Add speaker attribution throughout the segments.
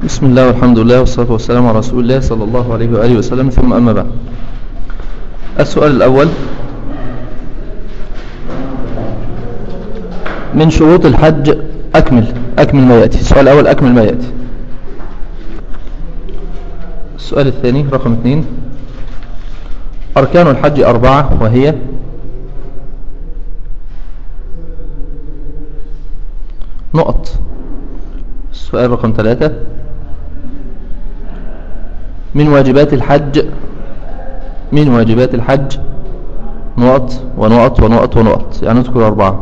Speaker 1: بسم الله والحمد لله والصلاة والسلام على رسول الله صلى الله عليه وآله وسلم ثم أما بعد السؤال الأول من شروط الحج أكمل أكمل ما يأتي السؤال الأول أكمل ما يأتي السؤال الثاني رقم اثنين أركان الحج أربعة وهي نقط السؤال رقم ثلاثة من واجبات الحج من واجبات الحج نقط ونقط ونقط ونقط يعني نذكر أربعة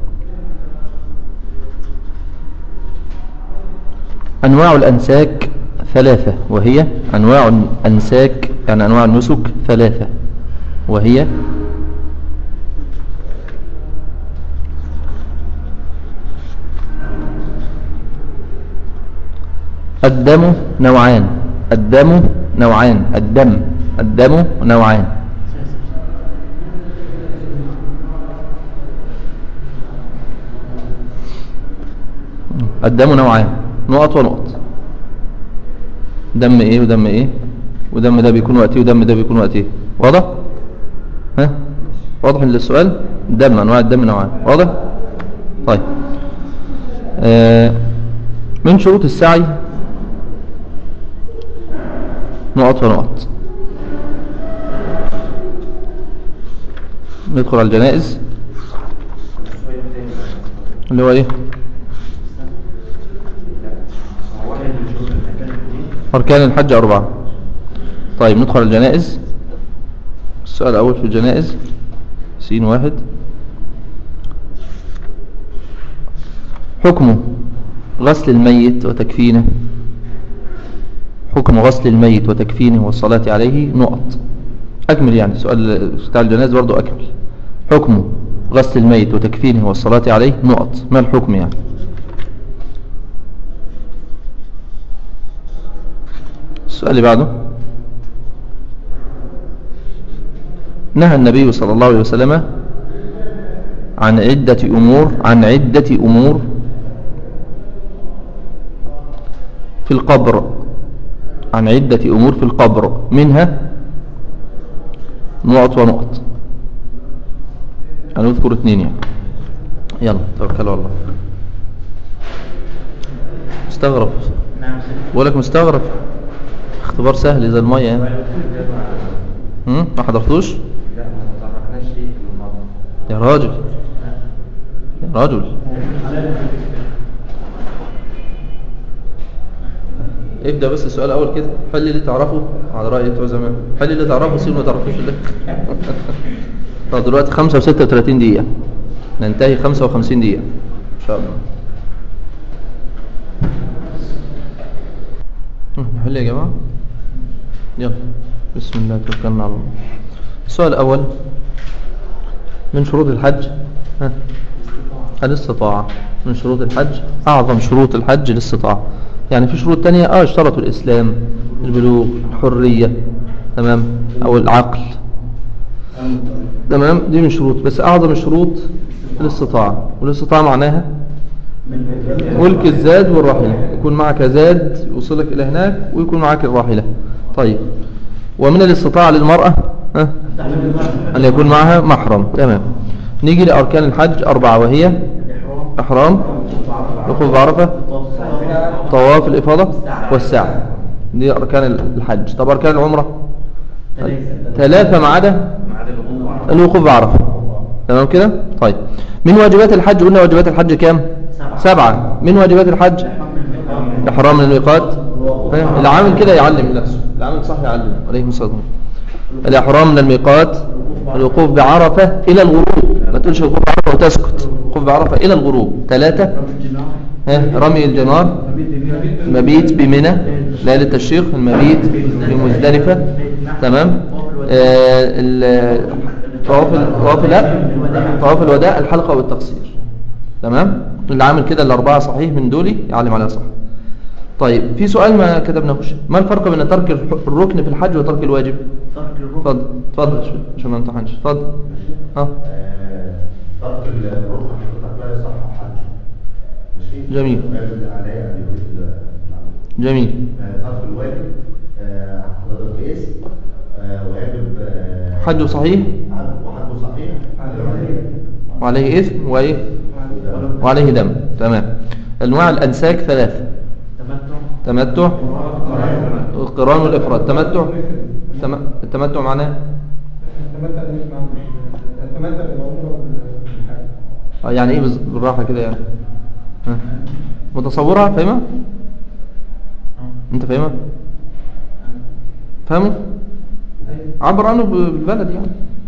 Speaker 1: أنواع الأنساك ثلاثة وهي أنواع الأنساك يعني أنواع النسك ثلاثة وهي الدم نوعان الدم نوعان الدم الدم نوعان الدم نوعان نقط ونقط دم ايه ودم ايه ودم ده بيكون وقتي ودم ده بيكون وقتي واضح ها واضح للسؤال دم انواع الدم نوعان واضح طيب آه من شروط السعي نقط ونقط ندخل على الجنائز اللي هو ايه أركان الحج أربعة طيب ندخل على الجنائز السؤال الأول في الجنائز سين واحد حكمه غسل الميت وتكفينه حكم غسل الميت وتكفينه والصلاة عليه نقط أكمل يعني سؤال بتاع الجنائز برضو أكمل حكمه غسل الميت وتكفينه والصلاة عليه نقط ما الحكم يعني السؤال اللي بعده نهى النبي صلى الله عليه وسلم عن عدة أمور عن عدة أمور في القبر عن عدة أمور في القبر منها نقط ونقط أنا أذكر اثنين يعني يلا توكلوا على الله مستغرب بقولك مستغرب اختبار سهل زي المية يعني هم؟ ما حضرتوش يا راجل يا راجل ابدأ بس السؤال الأول كده حل اللي تعرفه على رأي بتوع زمان حل اللي تعرفه سيب ما تعرفوش اللي طب دلوقتي 5 و36 دقيقة ننتهي 55 دقيقة إن شاء الله نحل يا جماعة يلا بسم الله توكلنا على الله السؤال الأول من شروط الحج ها الاستطاعة من شروط الحج أعظم شروط الحج الاستطاعة يعني في شروط تانية اه اشترطوا الإسلام البلوغ الحرية تمام أو العقل تمام دي من شروط بس أعظم الشروط الاستطاعة والاستطاعة معناها ملك الزاد والراحلة يكون معك زاد يوصلك إلى هناك ويكون معك الراحلة طيب ومن الاستطاعة للمرأة ها؟ أن يكون معها محرم تمام نيجي لأركان الحج أربعة وهي إحرام دخول بعرفة طواف الإفاضة والسعي دي أركان الحج طب أركان العمرة ثلاثة ما عدا الوقوف بعرفة تمام كده طيب من واجبات الحج قلنا واجبات الحج كام سبعة من واجبات الحج إحرام من الميقات العامل كده يعلم نفسه العامل صح يعلم عليه الصلاة والسلام الإحرام من الميقات الوقوف بعرفة إلى الغروب ما تقولش وقوف بعرفة وتسكت وقوف بعرفة إلى الغروب ثلاثة رمي الجمار المبيت بمنى ليلة التشريق المبيت بمزدلفة تمام طواف طواف لا طواف الوداع الحلقة والتقصير تمام اللي عامل كده الأربعة صحيح من دولي يعلم عليها صح طيب في سؤال ما كتبناهوش ما الفرق بين ترك الركن في الحج وترك الواجب
Speaker 2: ترك الركن
Speaker 1: اتفضل اتفضل عشان ما امتحنش اتفضل ها
Speaker 3: ترك الركن حضرتك لا يصح حجه ماشي
Speaker 1: جميل.
Speaker 3: ويجب عليه ان يريد
Speaker 1: جميل
Speaker 3: آه، صرف الواجب آه، حضرتك باسم آه، واجب آه،
Speaker 1: حجه صحيح
Speaker 3: وحجه صحيح
Speaker 1: وعليه إثم وإيه وعليه دم تمام أنواع الأنساك ثلاثة تمتع القران والإفراد تمتع تم- التمتع معناه
Speaker 2: التمتع ده مش معمول التمتع بالعمره والحج
Speaker 1: آه، يعني إيه بز- بالراحة كده يعني ها؟ متصورها فاهمها أنت فاهمها فاهمه عبر عنه بالبلد يعني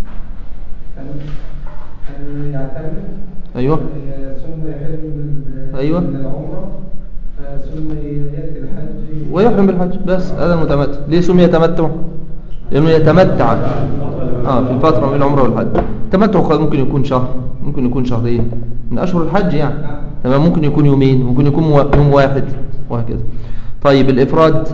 Speaker 2: كان يعتمد
Speaker 1: أيوه
Speaker 2: ثم يحل من
Speaker 1: أيوة.
Speaker 2: من العمره ثم ياتي الحج
Speaker 1: ويحرم بالحج بس هذا المتمتع ليه سمي تمتع لأنه يتمتع آه في فترة من العمرة والحج التمتع قد ممكن يكون شهر ممكن يكون شهرين من أشهر الحج يعني تمام ممكن يكون يومين ممكن يكون مو- يوم واحد وهكذا طيب الإفراد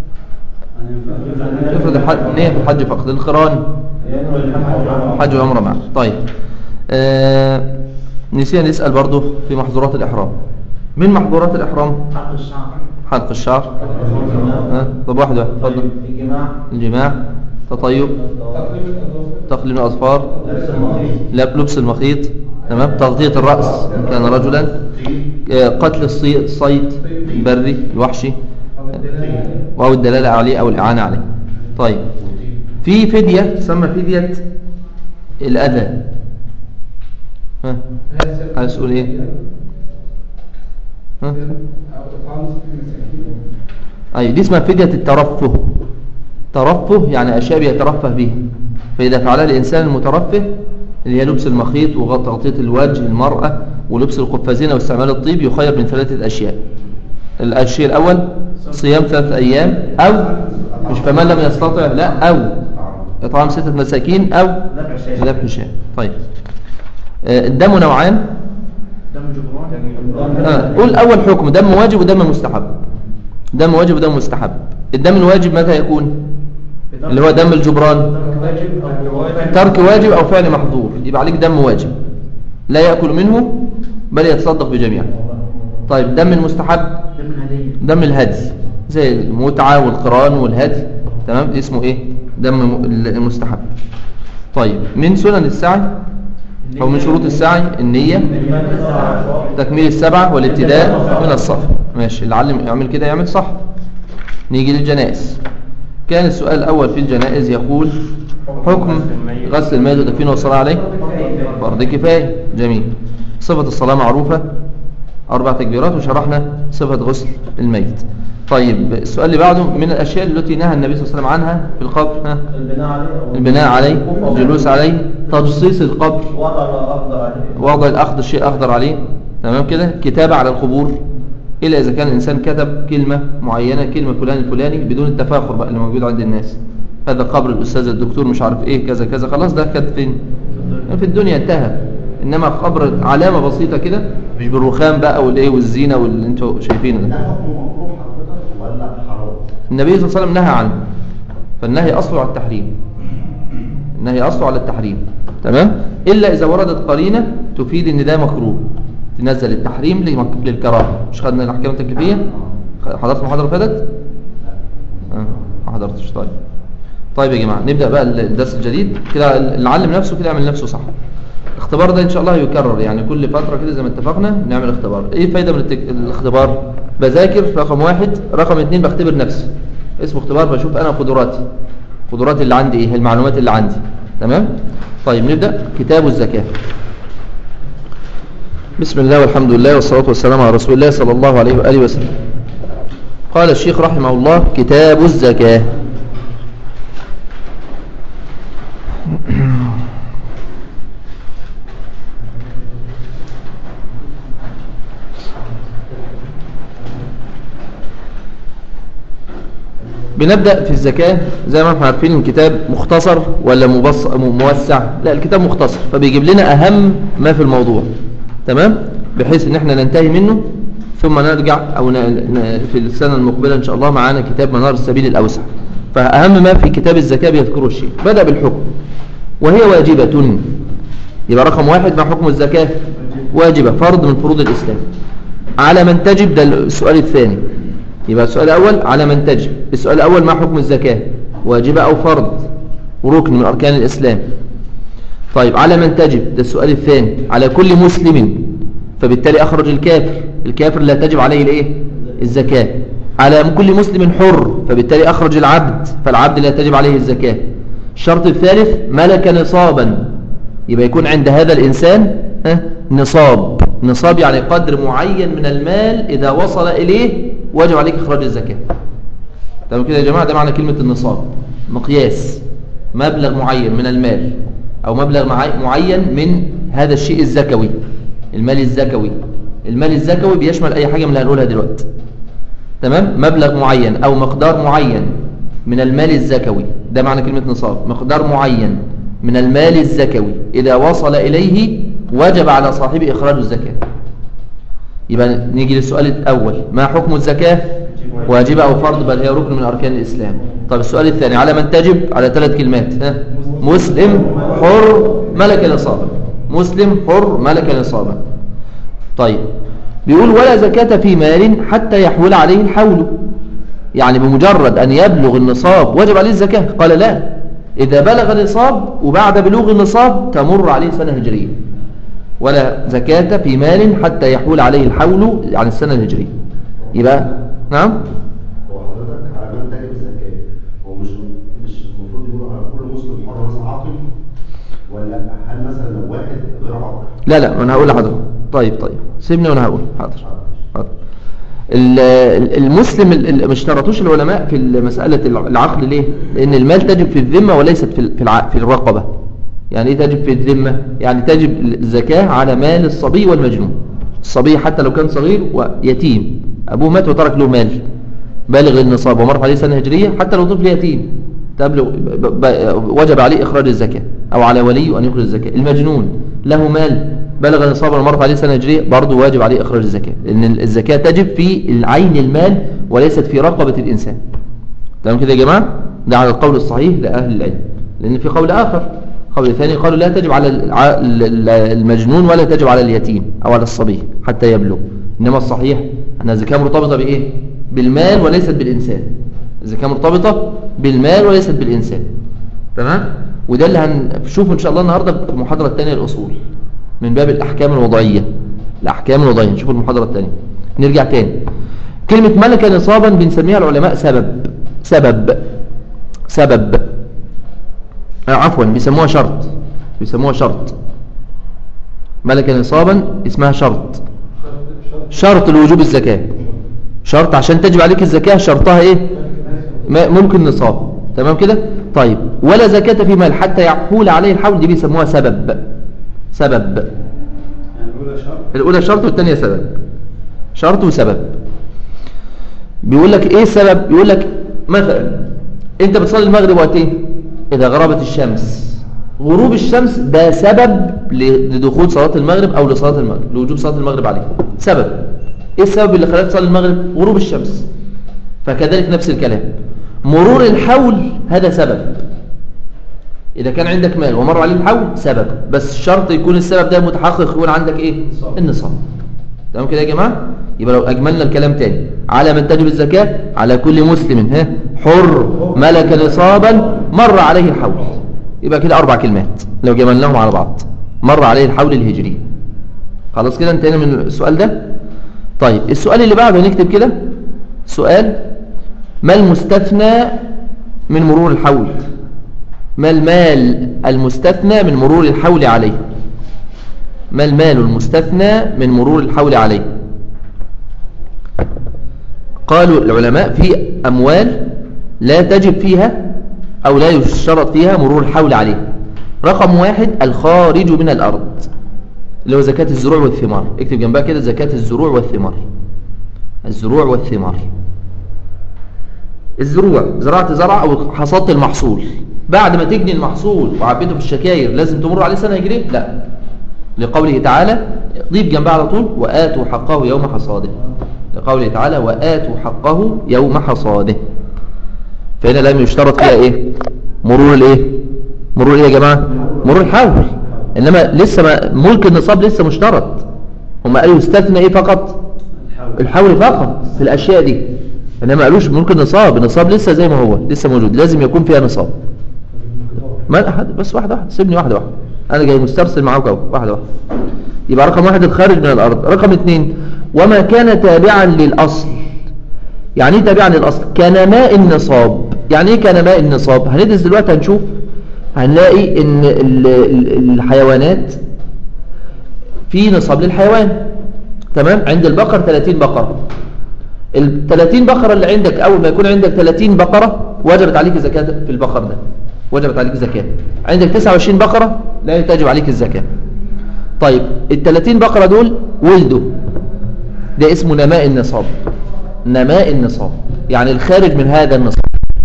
Speaker 1: افرض الحج نية في الحج فقط القران حج وعمرة معا طيب آه نسينا نسأل برضو في محظورات الإحرام من محظورات الإحرام
Speaker 4: حق الشعر
Speaker 1: حلق الشعر ها طب واحد واحد اتفضل
Speaker 4: الجماع
Speaker 1: الجماع تطيب
Speaker 2: تقليم الاظافر
Speaker 1: تقليم الأظفار
Speaker 4: لبس المخيط
Speaker 1: لب- لبس المخيط تمام تغطية الرأس إن كان رجلا آه، قتل الصي- الصيد البري الوحشي
Speaker 2: او الدلاله
Speaker 1: أو الدلالة عليه أو الإعانة عليه طيب في فدية تسمى فدية الأذى ها عايز تقول إيه ها
Speaker 2: او اطعام ست مساكين
Speaker 1: أي دي اسمها فدية الترفه ترفه يعني أشياء بيترفه بها فإذا فعلها الإنسان المترفه اللي هي لبس المخيط وتغطية الوجه المرأة ولبس القفازين واستعمال الطيب يخير من ثلاثة أشياء الشيء الأول صيام ثلاثة أيام أو مش فمن لم يستطع لا أو إطعام ستة مساكين أو
Speaker 4: ذبح شيء
Speaker 1: ذبح شيء طيب آه، الدم نوعان
Speaker 4: دم جبران
Speaker 1: آه، قول أول حكم دم واجب ودم مستحب دم واجب ودم مستحب الدم الواجب متى يكون اللي هو دم الجبران
Speaker 4: واجب او
Speaker 1: ترك واجب أو فعل محظور يبقى عليك دم واجب لا يأكل منه بل يتصدق بجميعه طيب دم المستحب
Speaker 4: دم الهدية
Speaker 1: دم الهدي زي المتعة والقران والهدي تمام اسمه ايه دم المستحب طيب من سنن السعي أو من شروط السعي النية تكميل السبعة والابتداء من الصف ماشي اللي علم يعمل كده يعمل صح نيجي للجنائز كان السؤال الأول في الجنائز يقول حكم غسل الميت وتكفينه والصلاة عليه فرض كفاية جميل صفة الصلاة معروفة أربع تكبيرات وشرحنا صفة غسل الميت طيب السؤال اللي بعده من الأشياء التي نهى النبي صلى الله عليه وسلم عنها في القبر ها؟
Speaker 4: البناء عليه أو
Speaker 1: البناء عليه الجلوس عليه تجصيص القبر
Speaker 4: وضع الأفضل عليه
Speaker 1: وضع الأخذ الشيء أخضر عليه تمام كده كتابة على القبور إلا إذا كان الإنسان كتب كلمة معينة كلمة فلان الفلاني بدون التفاخر بقى اللي موجود عند الناس هذا قبر الأستاذ الدكتور مش عارف إيه كذا كذا خلاص ده كانت فين في الدنيا انتهى إنما قبر علامة بسيطة كده مش بالرخام بقى والإيه والزينة واللي أنتوا شايفينه
Speaker 3: ده
Speaker 1: ده
Speaker 3: حكم مكروه حضرتك ولا حرام؟
Speaker 1: النبي صلى الله عليه وسلم نهى عنه فالنهي أصله على التحريم النهي أصله على التحريم تمام إلا إذا وردت قرينة تفيد إن ده مكروه تنزل التحريم لمك- للكراهة مش خدنا الأحكام التكليفية خ- حضرت المحاضرة اللي فاتت آه ما حضرتش طيب طيب يا جماعة نبدأ بقى الدرس الجديد كده اللي علم نفسه كده يعمل نفسه صح الاختبار ده ان شاء الله هيكرر يعني كل فترة كده زي ما اتفقنا نعمل اختبار ايه الفايدة من التك... الاختبار بذاكر رقم واحد رقم اتنين بختبر نفسي اسمه اختبار بشوف انا قدراتي قدراتي اللي عندي ايه المعلومات اللي عندي تمام طيب نبدأ كتاب الزكاة بسم الله والحمد لله والصلاة والسلام على رسول الله صلى الله عليه وآله وسلم قال الشيخ رحمه الله كتاب الزكاة بنبدأ في الزكاة زي ما احنا عارفين الكتاب مختصر ولا مبص... م- موسع لا الكتاب مختصر فبيجيب لنا أهم ما في الموضوع تمام بحيث ان احنا ننتهي منه ثم نرجع او ن... ن... في السنة المقبلة ان شاء الله معانا كتاب منار السبيل الأوسع فأهم ما في كتاب الزكاة بيذكره الشيخ بدأ بالحكم وهي واجبة يبقى رقم واحد مع حكم الزكاة واجبة فرض من فروض الإسلام على من تجب ده السؤال الثاني يبقى السؤال الأول على من تجب السؤال الأول ما حكم الزكاة واجبة أو فرض وركن من أركان الإسلام طيب على من تجب ده السؤال الثاني على كل مسلم فبالتالي أخرج الكافر الكافر لا تجب عليه الإيه الزكاة على كل مسلم حر فبالتالي أخرج العبد فالعبد لا تجب عليه الزكاة الشرط الثالث ملك نصابا يبقى يكون عند هذا الإنسان ها، نصاب نصاب يعني قدر معين من المال إذا وصل إليه واجب عليك إخراج الزكاة تمام كده يا جماعة ده معنى كلمة النصاب مقياس مبلغ معين من المال أو مبلغ معي- معين من هذا الشيء الزكوي المال الزكوي المال الزكوي بيشمل أي حاجة من اللي هنقولها دلوقتي تمام مبلغ معين أو مقدار معين من المال الزكوي ده معنى كلمة نصاب مقدار معين من المال الزكوي إذا وصل إليه وجب على صاحبه إخراج الزكاة يبقى نيجي للسؤال الأول ما حكم الزكاة واجبة أو فرض بل هي ركن من أركان الإسلام طب السؤال الثاني على من تجب على ثلاث كلمات ها؟ مسلم حر ملك نصابا مسلم حر ملك نصابا طيب بيقول ولا زكاة في مال حتى يحول عليه الحول يعني بمجرد أن يبلغ النصاب وجب عليه الزكاة قال لا إذا بلغ النصاب وبعد بلوغ النصاب تمر عليه سنة هجرية ولا زكاة في مال حتى يحول عليه الحول عن السنة الهجرية يبقى نعم
Speaker 3: هو حضرتك على من تجب الزكاة هو مش مش المفروض يقول على كل مسلم حر مثلا عاقل ولا هل مثلا لو واحد غير عاقل
Speaker 1: لا لا أنا هقول لحضرتك طيب طيب سيبني وأنا هقول حاضر حاضر ال- ال- المسلم ال- ال- ما اشترطوش العلماء في مسألة العقل ليه لأن المال تجب في الذمة وليست في ال- في الع- في الرقبة يعني ايه تجب في الذمة يعني تجب الزكاة على مال الصبي والمجنون الصبي حتى لو كان صغير ويتيم أبوه مات وترك له مال بالغ النصاب ومر عليه سنة هجرية حتى لو طفل يتيم تبلغ ب- ب- وجب عليه إخراج الزكاة أو على وليه أن يخرج الزكاة المجنون له مال بلغ نصابا ومر عليه سنة هجرية برضه واجب عليه إخراج الزكاة لأن الزكاة تجب في العين المال وليست في رقبة الإنسان تمام كده يا جماعة ده على القول الصحيح لأهل العلم لأن في قول آخر قول ثاني قالوا لا تجب على الع- ال- ال- المجنون ولا تجب على اليتيم أو على الصبي حتى يبلغ إنما الصحيح أن الزكاة مرتبطة بإيه بالمال وليست بالإنسان الزكاة مرتبطة بالمال وليست بالإنسان تمام وده اللي هنشوفه إن شاء الله النهاردة في المحاضرة الثانية الأصول من باب الأحكام الوضعية الأحكام الوضعية نشوف المحاضرة الثانية نرجع تاني كلمة ملك نصابا بنسميها العلماء سبب سبب سبب آه، عفوا بيسموها شرط بيسموها شرط ملك نصابا اسمها شرط شرط لوجوب الزكاة شرط عشان تجب عليك الزكاة شرطها ايه ما- ممكن نصاب تمام كده طيب ولا زكاة في مال حتى يحول عليه الحول دي بيسموها سبب سبب
Speaker 2: يعني الأولى شرط
Speaker 1: الأولى شرط والثانية سبب شرط وسبب بيقول لك ايه السبب بيقول لك مثلا انت بتصلي المغرب وقت ايه اذا غربت الشمس غروب الشمس ده سبب ل- لدخول صلاة المغرب او لصلاة المغرب لوجوب صلاة المغرب عليك سبب ايه السبب اللي خلاك تصلي المغرب غروب الشمس فكذلك نفس الكلام مرور الحول هذا سبب إذا كان عندك مال ومر عليه الحول سبب بس الشرط يكون السبب ده متحقق يكون عندك إيه النصاب تمام كده يا جماعة يبقى لو أجملنا الكلام تاني على من تجب الزكاة على كل مسلم ها حر ملك نصابا مر عليه الحول يبقى كده أربع كلمات لو جملناهم على بعض مر عليه الحول الهجري خلاص كده انتهينا من السؤال ده طيب السؤال اللي بعده نكتب كده سؤال ما المستثنى من مرور الحول ما المال المستثنى من مرور الحول عليه ما المال المستثنى من مرور الحول عليه قالوا العلماء في أموال لا تجب فيها أو لا يشترط فيها مرور الحول عليه رقم واحد الخارج من الأرض اللي هو زكاة الزروع والثمار اكتب جنبها كده زكاة الزروع والثمار الزروع والثمار الزروع زرعت زرع أو حصدت المحصول بعد ما تجني المحصول وعبيته في الشكاير لازم تمر عليه سنة هجرية لا لقوله تعالى ضيف جنبها على طول وآتوا حقه يوم حصاده لقوله تعالى وآتوا حقه يوم حصاده فهنا لم يشترط فيها ايه مرور الايه مرور ايه يا جماعة مرور الحول انما لسه ما ملك النصاب لسه مشترط هم قالوا يستثنى ايه فقط الحول فقط في الاشياء دي انما ما قالوش ممكن نصاب النصاب لسه زي ما هو لسه موجود لازم يكون فيها نصاب ما أحد بس واحدة واحدة سيبني واحدة واحدة أنا جاي مسترسل معاك أهو واحدة واحدة يبقى رقم واحد الخارج من الأرض رقم اثنين وما كان تابعا للأصل يعني ايه تابعا للأصل كنماء النصاب يعني ايه كنماء النصاب هندرس دلوقتي هنشوف هنلاقي ان ال- ال- الحيوانات في نصاب للحيوان تمام عند البقر 30 بقرة ال 30 بقرة اللي عندك أول ما يكون عندك 30 بقرة وجبت عليك زكاة في البقر ده وجبت عليك زكاة عندك 29 بقرة لا تجب عليك الزكاة طيب ال 30 بقرة دول ولدوا ده اسمه نماء النصاب نماء النصاب يعني الخارج من هذا النصاب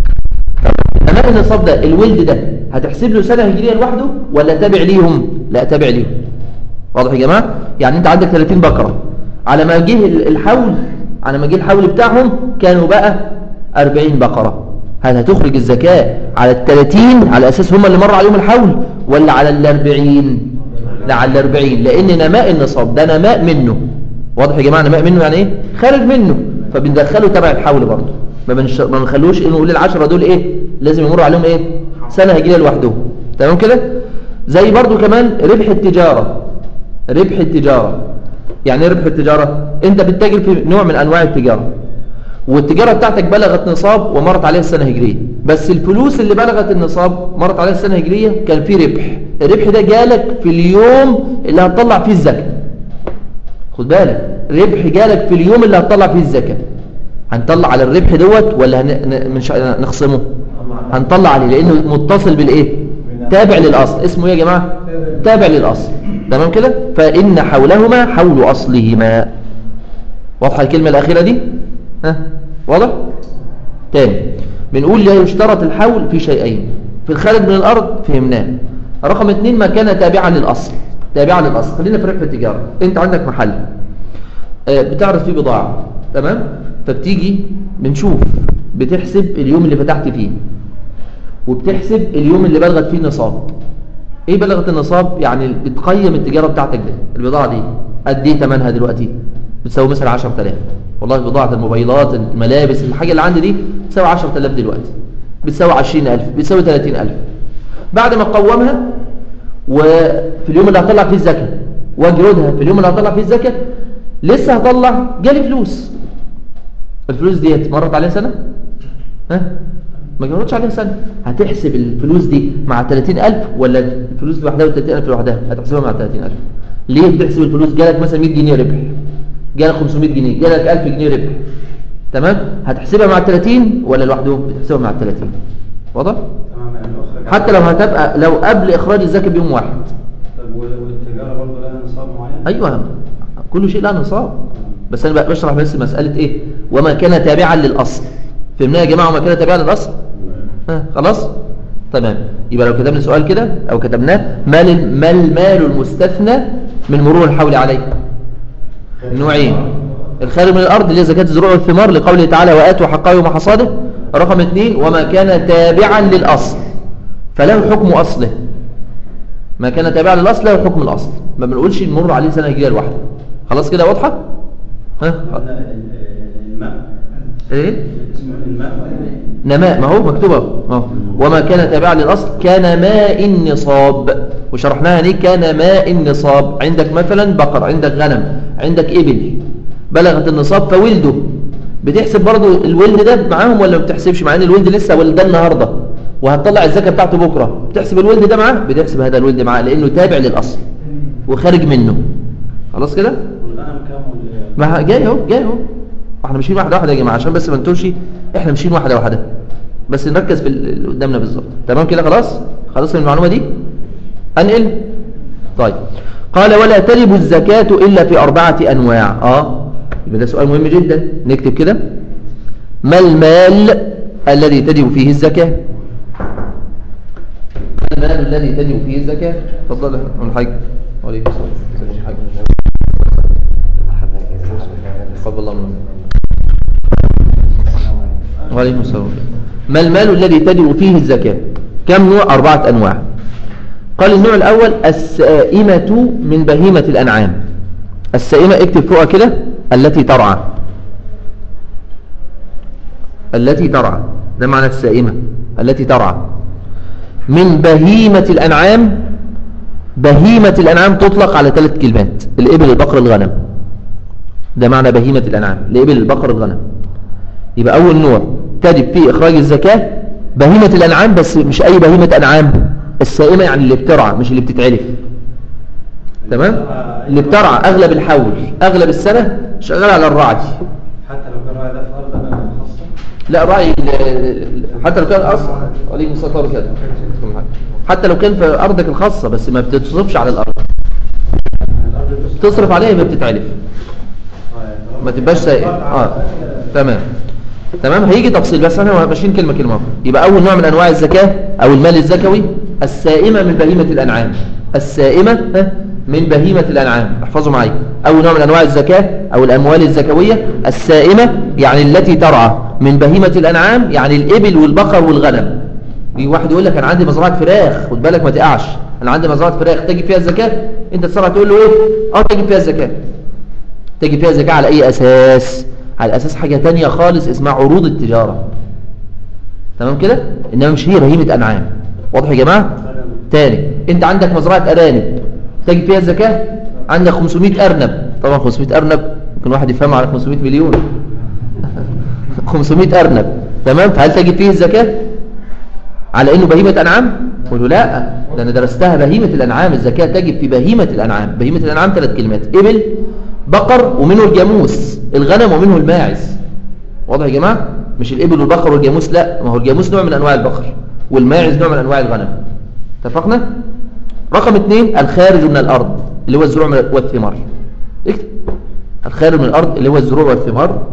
Speaker 1: نماء النصاب ده الولد ده هتحسب له سنة هجرية لوحده ولا تابع ليهم لا تابع ليهم واضح يا جماعة يعني انت عندك 30 بقرة على ما جه الحول على ما جه الحول بتاعهم كانوا بقى 40 بقرة هل هتخرج الزكاة على ال 30 على أساس هم اللي مر عليهم الحول ولا على ال 40 لا على ال 40 لأن نماء النصاب ده نماء منه واضح يا جماعة نماء منه يعني ايه خارج منه فبندخله تبع الحول برضه ما بنش... ما بنخلوش انه نقول العشرة دول ايه لازم يمر عليهم ايه سنة هجرية لوحدهم تمام كده زي برضه كمان ربح التجارة ربح التجارة يعني ايه ربح التجارة انت بتتاجر في نوع من انواع التجارة والتجارة بتاعتك بلغت نصاب ومرت عليها السنة هجرية بس الفلوس اللي بلغت النصاب مرت عليها السنة هجرية كان فيه ربح الربح ده جالك في اليوم اللي هتطلع فيه الزكاة خد بالك ربح جالك في اليوم اللي هتطلع فيه الزكاة هنطلع على الربح دوت ولا هن... ن- منش... نخصمه هنطلع عليه لانه متصل بالايه تابع للاصل اسمه ايه يا جماعه تابع للاصل تمام كده فان حولهما حول اصلهما واضحه الكلمه الاخيره دي ها واضح تاني بنقول لا يشترط الحول في شيئين في الخارج من الارض فهمناه رقم اثنين ما كان تابعا للاصل تابعا للاصل خلينا في ربح التجاره انت عندك محل آه، بتعرض فيه بضاعه تمام فبتيجي بنشوف بتحسب اليوم اللي فتحت فيه وبتحسب اليوم اللي بلغت فيه النصاب ايه بلغت النصاب يعني بتقيم التجاره بتاعتك دي البضاعه دي قد ايه ثمنها دلوقتي بتساوي مثلا 10000 والله بضاعه الموبايلات الملابس الحاجه اللي عندي دي بتساوي 10000 دلوقتي بتساوي 20000 بتساوي 30000 بعد ما قومها وفي اليوم اللي هطلع فيه الزكاه واجردها في اليوم اللي هطلع فيه الزكاه لسه هطلع جالي فلوس الفلوس ديت مرت عليها سنه ها ما جرتش عليها سنة هتحسب الفلوس دي مع 30000 ولا الفلوس دي لوحدها وال30000 لوحدها هتحسبها مع 30000 ليه بتحسب الفلوس جالك مثلا 100 جنيه ربح جالك 500 جنيه جالك 1000 جنيه ربح تمام هتحسبها مع 30 ولا لوحدهم بتحسبها مع 30 واضح
Speaker 2: تمام يعني أخرج
Speaker 1: حتى لو هتبقى لو قبل اخراج الزكاه بيوم واحد
Speaker 2: طب وال- والتجارة برضه لها نصاب معين؟
Speaker 1: ايوه كل شيء له نصاب بس انا بقى بشرح بس مساله ايه وما كان تابعا للاصل فهمنا يا جماعه وما كان تابعا للاصل ها خلاص تمام يبقى لو كتبنا سؤال كده او كتبناه ما ال- ما المال المستثنى من مرور الحول عليه نوعين الخارج من الارض اللي هي زكاه الزروع والثمار لقوله تعالى واتوا حقه يوم حصاده رقم اثنين وما كان تابعا للاصل فله حكم اصله ما كان تابعا للاصل له حكم الاصل ما بنقولش نمر عليه سنه هجريه لوحده خلاص كده واضحه ها
Speaker 2: قلنا ال- ال- الماء
Speaker 1: ايه
Speaker 2: اسمه الماء
Speaker 1: نماء ما هو مكتوبه اهو وما كان تابعا للاصل كان ماء النصاب وشرحناها ليه كان ماء النصاب عندك مثلا بقر عندك غنم عندك ابل بلغت النصاب فولده بتحسب برضو الولد ده معاهم ولا ما بتحسبش مع ان الولد لسه ولده النهارده وهتطلع الزكاه بتاعته بكره بتحسب الولد ده معاه بتحسب هذا الولد معاه لانه تابع للاصل وخارج منه خلاص كده
Speaker 2: والغنم كام وال-
Speaker 1: ما جاي اهو جاي اهو احنا ماشيين واحده واحده يا جماعه عشان بس ما نتوهش احنا ماشيين واحده واحده بس نركز في اللي قدامنا بالظبط تمام كده خلاص خلاص من المعلومه دي انقل طيب قال ولا تجب الزكاه الا في اربعه انواع اه يبقى ده سؤال مهم جدا نكتب كده ما المال الذي تجب فيه الزكاه ما المال الذي تجب فيه الزكاه تفضل يا الحاج وعليكم السلام ازيك يا حاج تقبل الله منك وعليكم السلام ما المال الذي تجب فيه الزكاة كم نوع أربعة أنواع قال النوع الأول السائمة من بهيمة الأنعام السائمة اكتب فوقها كده التي ترعى التي ترعى ده معنى السائمة التي ترعى من بهيمة الأنعام بهيمة الأنعام تطلق على ثلاث كلمات الإبل البقر الغنم ده معنى بهيمة الأنعام الإبل البقر الغنم يبقى أول نوع تجب فيه إخراج الزكاة بهيمة الأنعام بس مش أي بهيمة أنعام السائمة يعني اللي بترعى مش اللي بتتعلف تمام اللي بترعى أغلب الحول أغلب السنة شغال على الرعي
Speaker 4: حتى لو كان راعي ده في ارض انا خاصه
Speaker 1: لا راعي ال- ال- حتى لو كان أصل عليكم الصلاة والسلام حتى لو كان في أرضك الخاصة بس ما بتصرفش على الأرض
Speaker 4: الارض
Speaker 1: تصرف عليها ما بتتعلف ما تبقاش سائل اه تمام تمام هيجي تفصيل بس احنا ماشيين كلمه كلمه يبقى اول نوع من انواع الزكاه او المال الزكوي السائمه من بهيمه الانعام السائمه ها، من بهيمه الانعام احفظوا معايا اول نوع من انواع الزكاه او الاموال الزكويه السائمه يعني التي ترعى من بهيمه الانعام يعني الابل والبقر والغنم يجي واحد يقول لك انا عندي مزرعه فراخ خد بالك ما تقعش انا عندي مزرعه فراخ تجي فيها الزكاه انت تسرع تقول له ايه اه تجي فيها الزكاه تجي فيها زكاة على أي أساس على أساس حاجة تانية خالص اسمها عروض التجارة تمام كده إنما مش هي بهيمة أنعام واضح يا جماعة تاني أنت عندك مزرعة أرانب تجي فيها الزكاة عندك 500 أرنب طبعا 500 أرنب ممكن واحد يفهم على 500 مليون 500 أرنب تمام فهل تجي فيه الزكاة على انه بهيمة انعام قولوا لا ده انا درستها بهيمة الانعام الزكاة تجب في بهيمة الانعام بهيمة الانعام ثلاث كلمات ابل بقر ومنه الجاموس الغنم ومنه الماعز واضح يا جماعة مش الابل والبقر والجاموس لا ما هو الجاموس نوع من انواع البقر والماعز نوع من انواع الغنم اتفقنا رقم اثنين الخارج من الارض اللي هو الزروع والثمار اكتب الخارج من الارض اللي هو الزروع والثمار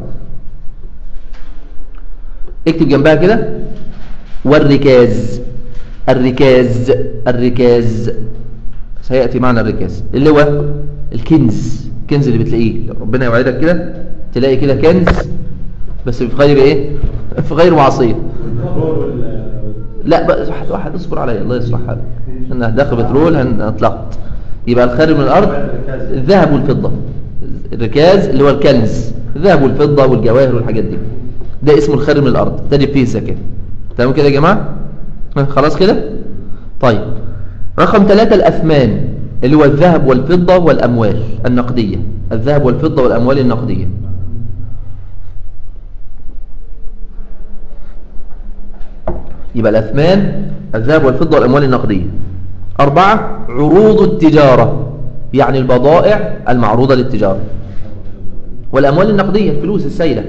Speaker 1: اكتب جنبها كده والركاز الركاز الركاز سيأتي معنى الركاز اللي هو الكنز الكنز اللي بتلاقيه لو ربنا يوعدك كده تلاقي كده كنز بس في غير ايه في غير معصية
Speaker 4: والبترول وال
Speaker 1: لا بقى واحد واحد اصبر عليا الله يصلح حالك انا داخل بترول هنطلقت يبقى الخارج من الارض الذهب والفضة الركاز اللي هو الكنز الذهب والفضة والجواهر والحاجات دي ده اسمه الخارج من الارض تجب فيه الزكاة تمام كده يا جماعة ها، خلاص كده طيب رقم ثلاثة الأثمان اللي هو الذهب والفضة والأموال النقدية الذهب والفضة والأموال النقدية يبقى الأثمان الذهب والفضة والأموال النقدية أربعة عروض التجارة يعني البضائع المعروضة للتجارة والأموال النقدية الفلوس السيلة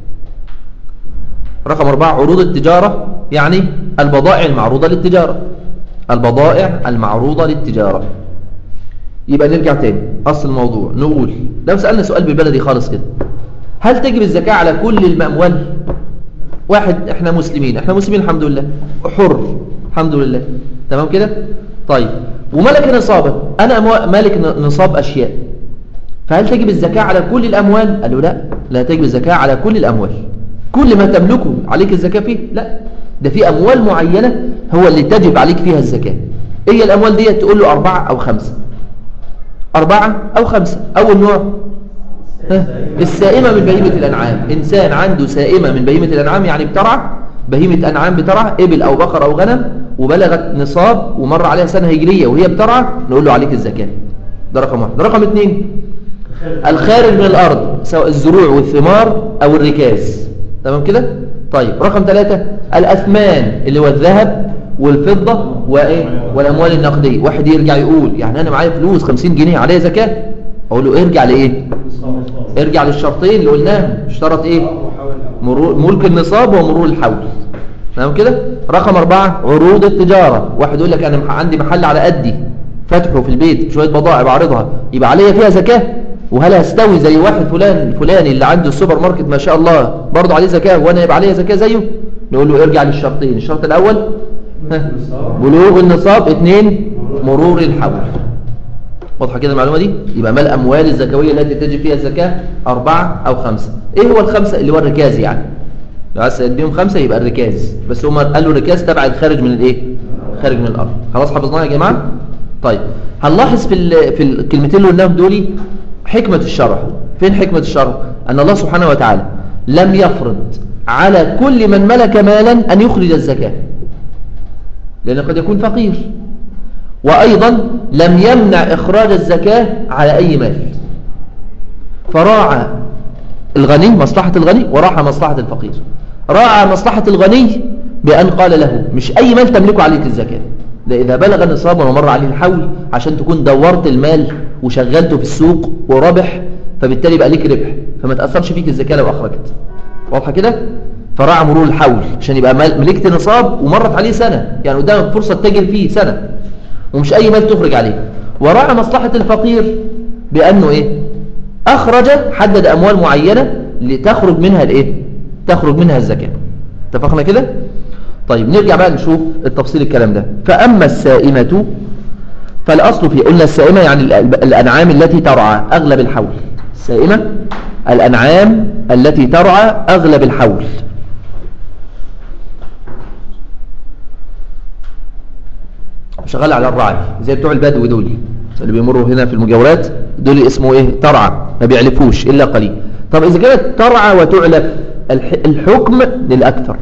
Speaker 1: رقم أربعة عروض التجارة يعني البضائع المعروضة للتجارة البضائع المعروضة للتجارة يبقى نرجع تاني أصل الموضوع نقول لو سألنا سؤال بالبلدي خالص كده هل تجب الزكاة على كل الأموال واحد احنا مسلمين احنا مسلمين الحمد لله حر الحمد لله تمام كده طيب وملك نصابا انا أموا- مالك ن- نصاب اشياء فهل تجب الزكاة على كل الاموال قالوا لا لا تجب الزكاة على كل الاموال كل ما تملكه عليك الزكاة فيه لا ده في اموال معينة هو اللي تجب عليك فيها الزكاة ايه هي الاموال دي تقول له اربعة او خمسة أربعة أو خمسة أول نوع ها؟ السائمة من بهيمة الأنعام إنسان عنده سائمة من بهيمة الأنعام يعني بترعى بهيمة أنعام بترعى إبل أو بقر أو غنم وبلغت نصاب ومر عليها سنة هجرية وهي بترعى نقول له عليك الزكاة ده رقم واحد رقم اثنين الخارج من الأرض سواء الزروع والثمار أو الركاز تمام كده طيب رقم ثلاثة الأثمان اللي هو الذهب والفضة وإيه والأموال النقدية واحد يرجع يقول يعني أنا معايا فلوس 50 جنيه عليها زكاة أقول له ارجع لإيه ارجع للشرطين اللي قلناهم اشترط إيه مرور ملك النصاب ومرور الحول تمام كده رقم أربعة عروض التجارة واحد يقول لك أنا مح- عندي محل على قدي فاتحه في البيت شوية بضائع بعرضها يبقى عليا فيها زكاة وهل هستوي زي واحد فلان الفلاني اللي عنده السوبر ماركت ما شاء الله برضه عليه زكاة وانا يبقى عليا زكاة زيه نقول له ارجع للشرطين الشرط الأول ها، بلوغ النصاب اثنين مرور الحول واضحة كده المعلومة دي يبقى ما الأموال الزكوية التي تجب فيها الزكاة أربعة أو خمسة إيه هو الخمسة اللي هو الركاز يعني لو عايز تديهم خمسة يبقى الركاز بس هم قالوا الركاز تبع الخارج من الإيه خارج من الأرض خلاص حفظناها يا جماعة طيب هنلاحظ في ال- في الكلمتين اللي قلناهم دول حكمة الشرع فين حكمة الشرع أن الله سبحانه وتعالى لم يفرض على كل من ملك مالا أن يخرج الزكاة لأنه قد يكون فقير وأيضا لم يمنع إخراج الزكاة على أي مال فراعى الغني مصلحة الغني وراعى مصلحة الفقير راعى مصلحة الغني بأن قال له مش أي مال تملكه عليك الزكاة ده إذا بلغ النصاب ومر عليه الحول عشان تكون دورت المال وشغلته في السوق وربح فبالتالي يبقى ليك ربح فما تأثرش فيك الزكاة لو أخرجت واضحة كده فراعى مرور الحول عشان يبقى مال- ملكت نصاب ومرت عليه سنة يعني قدامك فرصة تتاجر فيه سنة ومش أي مال تخرج عليه وراعى مصلحة الفقير بأنه إيه أخرج حدد أموال معينة لتخرج منها الإيه تخرج منها الزكاة اتفقنا كده طيب نرجع بقى نشوف التفصيل الكلام ده فأما السائمة فالأصل في قلنا السائمة يعني الأ- الأنعام التي ترعى أغلب الحول السائمة الأنعام التي ترعى أغلب الحول شغال على الرعي زي بتوع البدو دول اللي بيمروا هنا في المجاورات دول اسمه ايه ترعى ما بيعلفوش الا قليل طب اذا كانت ترعى وتعلف الح- الحكم للاكثر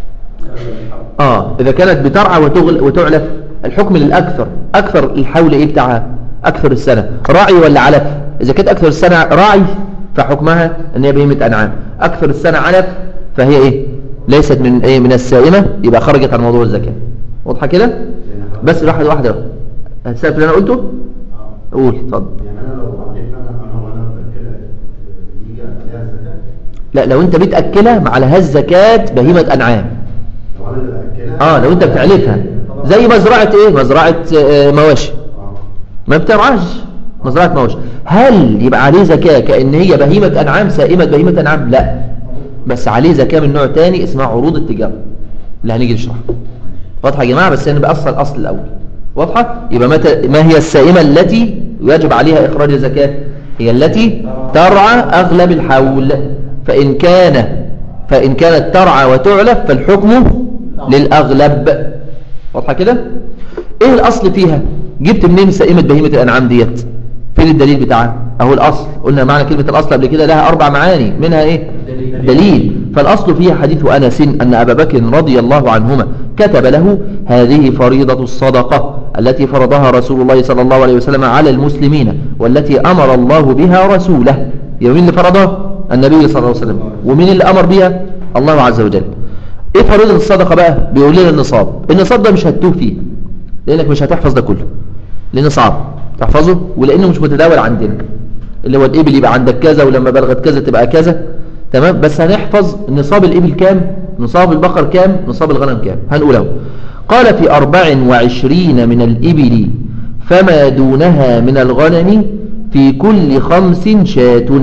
Speaker 1: اه اذا كانت بترعى وتغل وتعلف الحكم للاكثر اكثر الحول ايه بتاعها اكثر السنه راعي ولا علف اذا كانت اكثر السنه راعي فحكمها ان هي بهيمه انعام اكثر السنه علف فهي ايه ليست من ايه من السائمه يبقى خرجت عن موضوع الزكاه واضحه كده بس واحده واحده هتسال في اللي انا قلته قول اتفضل
Speaker 3: يعني انا لو عليت انا انا وانا كده يجي عليها زكاه
Speaker 1: لا لو انت بتاكلها ما عليهاش زكاه بهيمه انعام
Speaker 3: لو انا اللي باكلها
Speaker 1: اه لو انت بتعلفها زي مزرعه ايه مزرعه آه، مواشي
Speaker 3: اه
Speaker 1: ما بترعاش مزرعه مواشي هل يبقى عليه زكاه كان هي بهيمه انعام سائمه بهيمه انعام لا بس عليه زكاه من نوع تاني اسمها عروض التجاره اللي هنيجي نشرحها واضحه يا جماعه بس انا بأصل الاصل الاول واضحه يبقى متى ما هي السائمه التي يجب عليها اخراج الزكاه هي التي ترعى اغلب الحول فان كان فان كانت ترعى وتعلف فالحكم للاغلب واضحه كده ايه الاصل فيها جبت منين سائمه بهيمه الانعام ديت فين الدليل بتاعها اهو الاصل قلنا معنى كلمه الاصل قبل كده لها اربع معاني منها ايه
Speaker 4: دليل.
Speaker 1: دليل فالاصل فيها حديث انس ان ابا بكر رضي الله عنهما كتب له هذه فريضه الصدقه التي فرضها رسول الله صلى الله عليه وسلم على المسلمين والتي امر الله بها رسوله يبقى مين اللي فرضها النبي صلى الله عليه وسلم ومين اللي امر بها الله عز وجل ايه فريضه الصدقه بقى بيقول لنا النصاب النصاب ده مش هتوه فيه لانك مش هتحفظ ده كله لانه صعب تحفظه ولانه مش متداول عندنا اللي هو الابل يبقى عندك كذا ولما بلغت كذا تبقى كذا تمام بس هنحفظ نصاب الابل كام نصاب البقر كام نصاب الغنم كام هنقوله قال في أربع وعشرين من الإبل فما دونها من الغنم في كل خمس شاة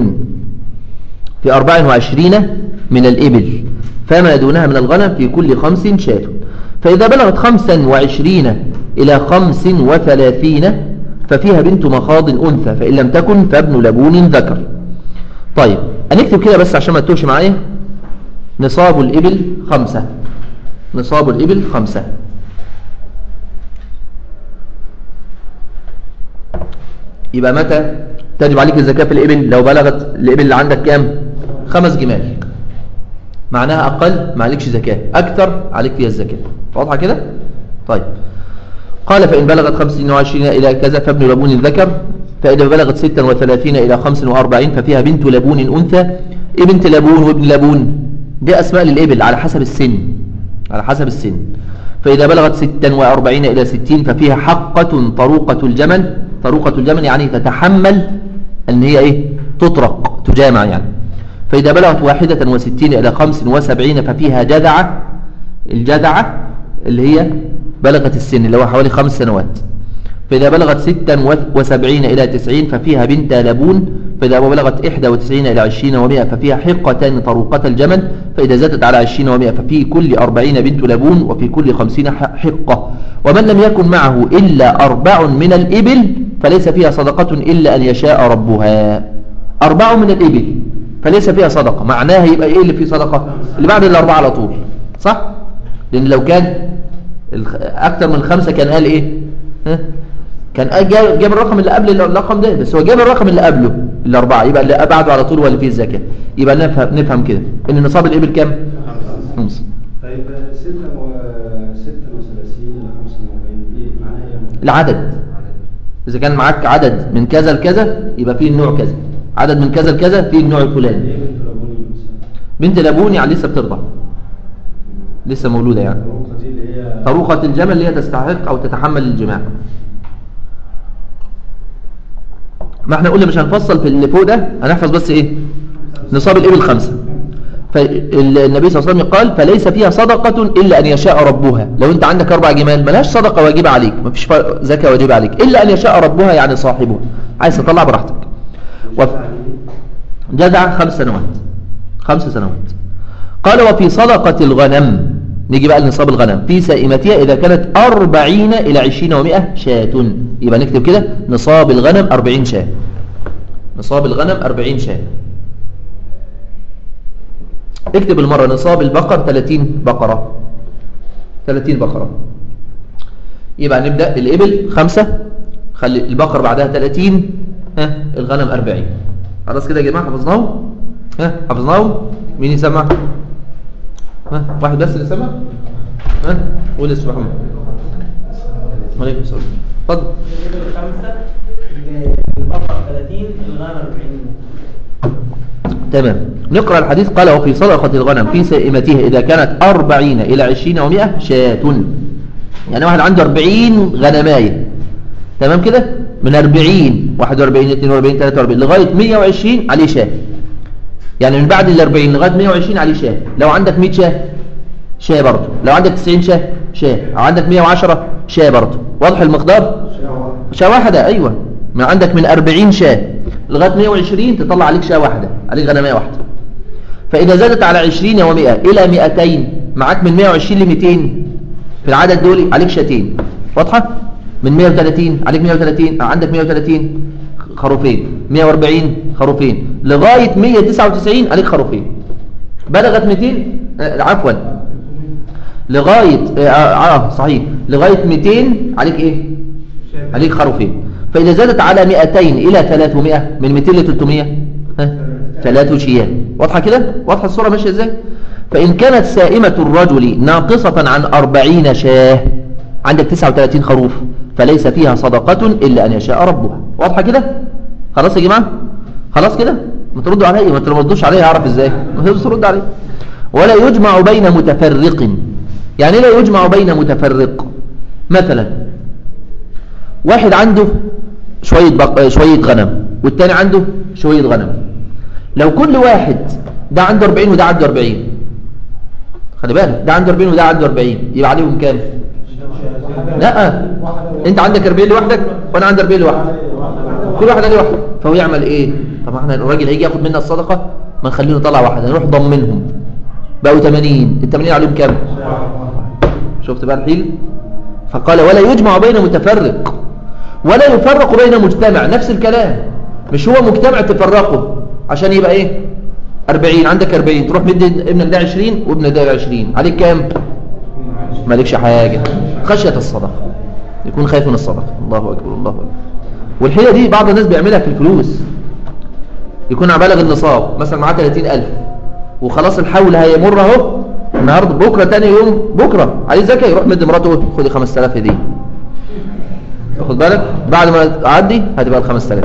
Speaker 1: في أربع وعشرين من الإبل فما دونها من الغنم في كل خمس شاة فإذا بلغت خمسا وعشرين إلى خمس وثلاثين ففيها بنت مخاض أنثى فإن لم تكن فابن لبون ذكر طيب هنكتب كده بس عشان ما تتوهش معايا نصاب الإبل خمسة نصاب الإبل خمسة يبقى متى تجب عليك الزكاة في الإبل لو بلغت الإبل اللي عندك كام خمس جمال معناها أقل ما عليكش زكاة أكثر عليك فيها الزكاة واضحة كده طيب قال فإن بلغت 25 إلى كذا فابن لبون الذكر فإذا بلغت 36 إلى 45 ففيها بنت لبون أنثى إيه بنت لبون وابن لبون دي أسماء للإبل على حسب السن على حسب السن فإذا بلغت 46 إلى 60 ففيها حقة طروقة الجمل طروقة الجمل يعني تتحمل أن هي إيه تطرق تجامع يعني فإذا بلغت واحدة وستين إلى خمس وسبعين ففيها جذعة الجذعة اللي هي بلغت السن اللي هو حوالي خمس سنوات فإذا بلغت ستا وسبعين إلى تسعين ففيها بنت لبون فإذا بلغت إحدى وتسعين إلى عشرين ومائة ففيها حقتان طروقة الجمل فإذا زادت على عشرين ومائة ففي كل أربعين بنت لبون وفي كل خمسين حقة ومن لم يكن معه إلا أربع من الإبل فليس فيها صدقة إلا أن يشاء ربها أربع من الإبل فليس فيها صدقة معناها يبقى إيه اللي فيه صدقة اللي بعد الأربعة على طول صح لأن لو كان أكثر من خمسة كان قال إيه ها؟ كان جاب جاب الرقم اللي قبل الرقم ده بس هو جاب الرقم اللي قبله الأربعة يبقى اللي بعده على طول هو اللي فيه الزكاة يبقى نفهم, نفهم كده إن نصاب الإبل كام خمس
Speaker 4: طيب ستة و ستة وثلاثين إلى خمسة وأربعين دي معناها إيه؟
Speaker 1: العدد إذا كان معاك عدد من كذا لكذا يبقى فيه النوع كذا عدد من كذا لكذا فيه النوع الفلاني
Speaker 4: إيه بنت لابوني مثلا؟
Speaker 1: بنت لابوني يعني لسه بترضع لسه مولودة يعني
Speaker 4: الفروقة دي اللي هي
Speaker 1: طروقة الجمل اللي هي تستحق أو تتحمل الجماع ما احنا قلنا مش هنفصل في اللي فوق ده هنحفظ بس ايه نصاب الإبل خمسة فالنبي صلى الله عليه وسلم قال فليس فيها صدقة إلا أن يشاء ربها لو أنت عندك أربع جمال ملهاش صدقة واجبة عليك مفيش ف- زكاة واجبة عليك إلا أن يشاء ربها يعني صاحبها عايز تطلع براحتك وف... جدع خمس سنوات خمس سنوات قال وفي صدقة الغنم نيجي بقى لنصاب الغنم في سائمتها إذا كانت أربعين إلى عشرين ومئة شاة يبقى نكتب كده نصاب الغنم أربعين شاة نصاب الغنم أربعين شاة اكتب المرة نصاب البقر 30 بقرة 30 بقرة يبقى نبدأ الإبل خمسة خلي البقر بعدها 30 ها الغنم 40 خلاص كده يا جماعة حفظناه ها حفظناه مين يسمع ها واحد بس اللي سمع ها قول اسمع محمد عليكم السلام اتفضل
Speaker 5: الإبل خمسة البقر 30 الغنم 40
Speaker 1: تمام نقرأ الحديث قال وفي صدقة الغنم في سائمتها إذا كانت أربعين إلى عشرين ومئة شاة يعني واحد عنده أربعين غنماية تمام كده من أربعين واحد وأربعين اثنين وأربعين ثلاثة وأربعين لغاية مية وعشرين عليه شاة يعني من بعد الأربعين لغاية مية وعشرين عليه شاة لو عندك مئة شاة شاة برضه لو عندك تسعين شاة شاة أو عندك مية وعشرة شاة برضه واضح المقدار شاة واحدة أيوة من عندك من 40 شاة لغاية 120 تطلع عليك شاة واحدة عليك غنمية واحدة فإذا زادت على 20 و100 إلى 200 معاك من 120 ل 200 في العدد دول عليك شاتين واضحة من 130 عليك 130 عندك 130 خروفين 140 خروفين لغاية 199 عليك خروفين بلغت 200 آه، عفوا لغاية آه, آه صحيح لغاية 200 عليك إيه عليك خروفين فإذا زادت على 200 إلى 300 من 200 ل 300 ها ثلاث شياه واضحة كده واضحة الصورة ماشية ازاي فإن كانت سائمة الرجل ناقصة عن 40 شاه عندك 39 خروف فليس فيها صدقة إلا أن يشاء ربها واضحة كده خلاص يا جماعة خلاص كده ما تردوا عليا ما تردوش عليا اعرف ازاي ما تردوش ترد عليا ولا يجمع بين متفرق يعني لا يجمع بين متفرق مثلا واحد عنده شوية بق... شوية غنم والتاني عنده شوية غنم لو كل واحد ده عنده 40 وده عنده 40 خلي بالك ده عنده 40 وده عنده 40 يبقى عليهم كام لا انت عندك 40 لوحدك وانا عندي 40 لوحدي كل واحد عليه واحد فهو يعمل ايه طب احنا الراجل هيجي ياخد منا الصدقه ما نخليه نطلع واحد هنروح ضمنهم بقوا 80 ال 80 عليهم كام شفت بقى الحيل فقال ولا يجمع بين متفرق ولا يفرق بين مجتمع نفس الكلام مش هو مجتمع تفرقه عشان يبقى ايه 40 عندك 40 تروح مدي ابنك ده 20 وابنك ده 20 عليك كام مالكش حاجة خشية الصدقة يكون خايف من الصدقة الله أكبر الله أكبر والحيلة دي بعض الناس بيعملها في الفلوس يكون بالغ النصاب مثلا معاه 30000 وخلاص الحول هيمر اهو النهارده بكره تاني يوم بكره عليه زكاه يروح مدي مراته خدي 5000 هديه واخد بالك بعد ما تعدي هتبقى ال 5000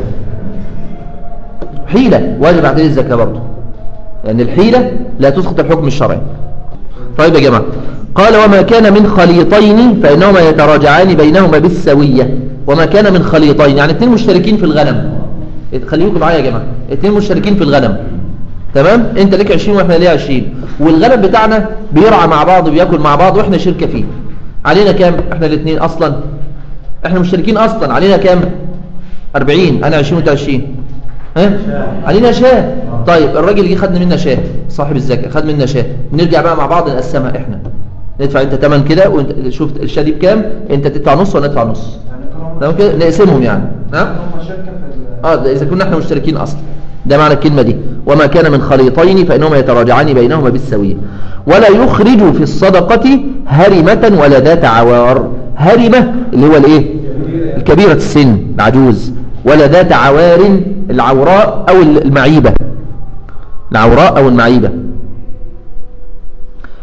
Speaker 1: حيله واجب عليه الزكاه برضه لان الحيله لا تسقط الحكم الشرعي طيب يا جماعه قال وما كان من خليطين فانهما يتراجعان بينهما بالسويه وما كان من خليطين يعني اثنين مشتركين في الغنم خليكم معايا يا جماعه اثنين مشتركين في الغنم تمام انت ليك 20 واحنا ليه 20 والغنم بتاعنا بيرعى مع بعض وبياكل مع بعض واحنا شركه فيه علينا كام احنا الاثنين اصلا احنا مشتركين اصلا علينا كام 40 انا 20 وانت 20 ها علينا شاه طيب الراجل جه خد منا شاه صاحب الزكاه خد منا شاه نرجع بقى مع بعض نقسمها احنا ندفع انت ثمن كده وانت شفت الشاه دي بكام انت تدفع نص وانا ادفع نص تمام كده نقسمهم يعني ها
Speaker 2: هم شركه في
Speaker 1: اه ده اذا كنا احنا مشتركين اصلا ده معنى الكلمة دي وما كان من خليطين فإنهما يتراجعان بينهما بالسوية ولا يخرج في الصدقة هرمة ولا ذات عوار هرمة اللي هو الايه الكبيرة السن العجوز ولا ذات عوار العوراء أو المعيبة العوراء أو المعيبة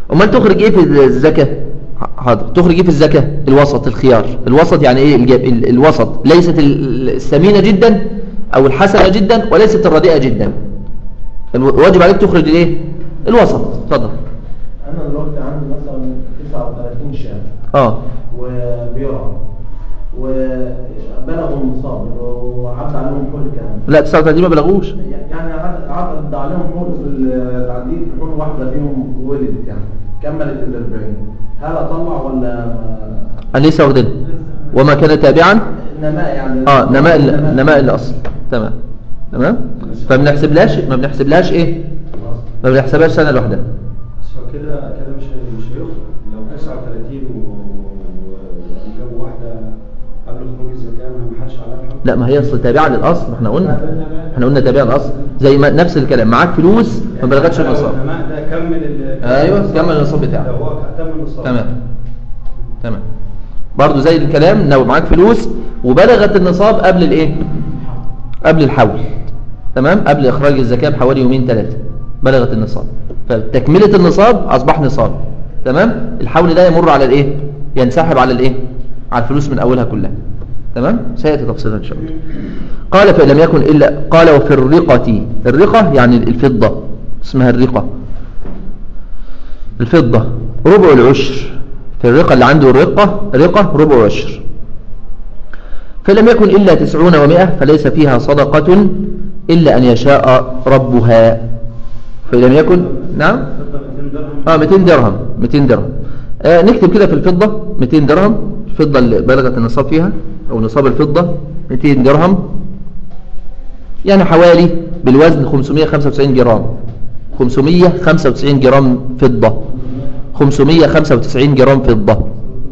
Speaker 1: امال تخرج ايه في الزكاة حاضر تخرج ايه في الزكاة الوسط الخيار الوسط يعني ايه الجاب ال- الوسط ليست ال- السمينة جدا او الحسنة جدا وليست الرديئة جدا الو- واجب عليك تخرج الايه الوسط اتفضل
Speaker 6: انا دلوقتي عندي مثلا 39 شهر
Speaker 1: اه
Speaker 6: وبيرعى وبلغوا النصاب وعدى عليهم كل الكلام
Speaker 1: لا 39 ما بلغوش
Speaker 6: يعني عدى عدى عليهم حول في التعديل حول واحده فيهم ولدت يعني كملت ال 40 هل اطلع ولا
Speaker 1: انا لسه واخدينها وما كان تابعا
Speaker 6: نماء يعني
Speaker 1: اه نماء ال- نماء الاصل تمام تمام فما بنحسبلهاش ما بنحسبلهاش ايه ما بنحسبهاش سنه لوحدها
Speaker 4: بس هو كده كده مش هي- مش هيخرج لو 39 و- و- وجابوا واحده قبل خروج الزكاه ما حدش عليها الحكم
Speaker 1: لا ما هي اصل تابعه للاصل ما احنا قلنا احنا قلنا تابعه للاصل زي ما نفس الكلام معاك فلوس ما بلغتش النصاب
Speaker 4: النماء ده كمل ال-
Speaker 1: أيوة، كمل النصاب بتاعه.
Speaker 4: ده هو تم النصاب
Speaker 1: تمام تمام برضو زي الكلام لو معاك فلوس وبلغت النصاب قبل الايه قبل الحول تمام قبل اخراج الزكاه بحوالي يومين ثلاثه بلغت النصاب فتكمله النصاب اصبح نصاب تمام الحول ده يمر على الايه ينسحب على الايه على الفلوس من اولها كلها تمام سياتي تفصيلا ان شاء الله قال فإن لم يكن الا قال وفي الرقه الرقه يعني الفضه اسمها الرقه الفضة ربع العشر في الرقة اللي عنده الرقة رقة ربع عشر فلم يكن إلا تسعون ومائة فليس فيها صدقة إلا أن يشاء ربها فلم يكن نعم
Speaker 4: فضة 200 درهم
Speaker 1: اه 200 درهم 200 درهم آه نكتب كده في الفضة 200 درهم الفضة اللي بلغت النصاب فيها أو نصاب الفضة 200 درهم يعني حوالي بالوزن 595 جرام 595 جرام فضة 595 جرام فضة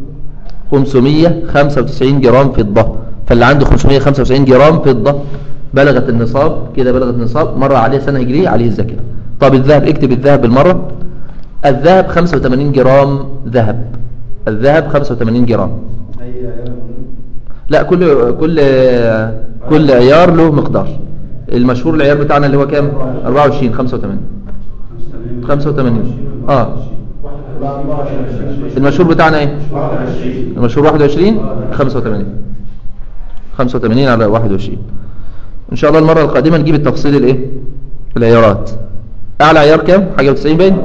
Speaker 1: 595 جرام فضة فاللي عنده 595 جرام فضة بلغت النصاب كده بلغت النصاب مرة عليه سنة هجرية عليه الزكاة طب الذهب اكتب الذهب بالمرة الذهب 85 جرام ذهب الذهب 85 جرام
Speaker 4: اي عيال
Speaker 1: لا كل كل كل عيار له مقدار المشهور العيار بتاعنا اللي هو كام 24 85 85 اه المشهور بتاعنا ايه المشهور 21 85 85 على 21 ان شاء الله المره القادمه نجيب التفصيل الايه العيارات اعلى عيار كام حاجه 90 باين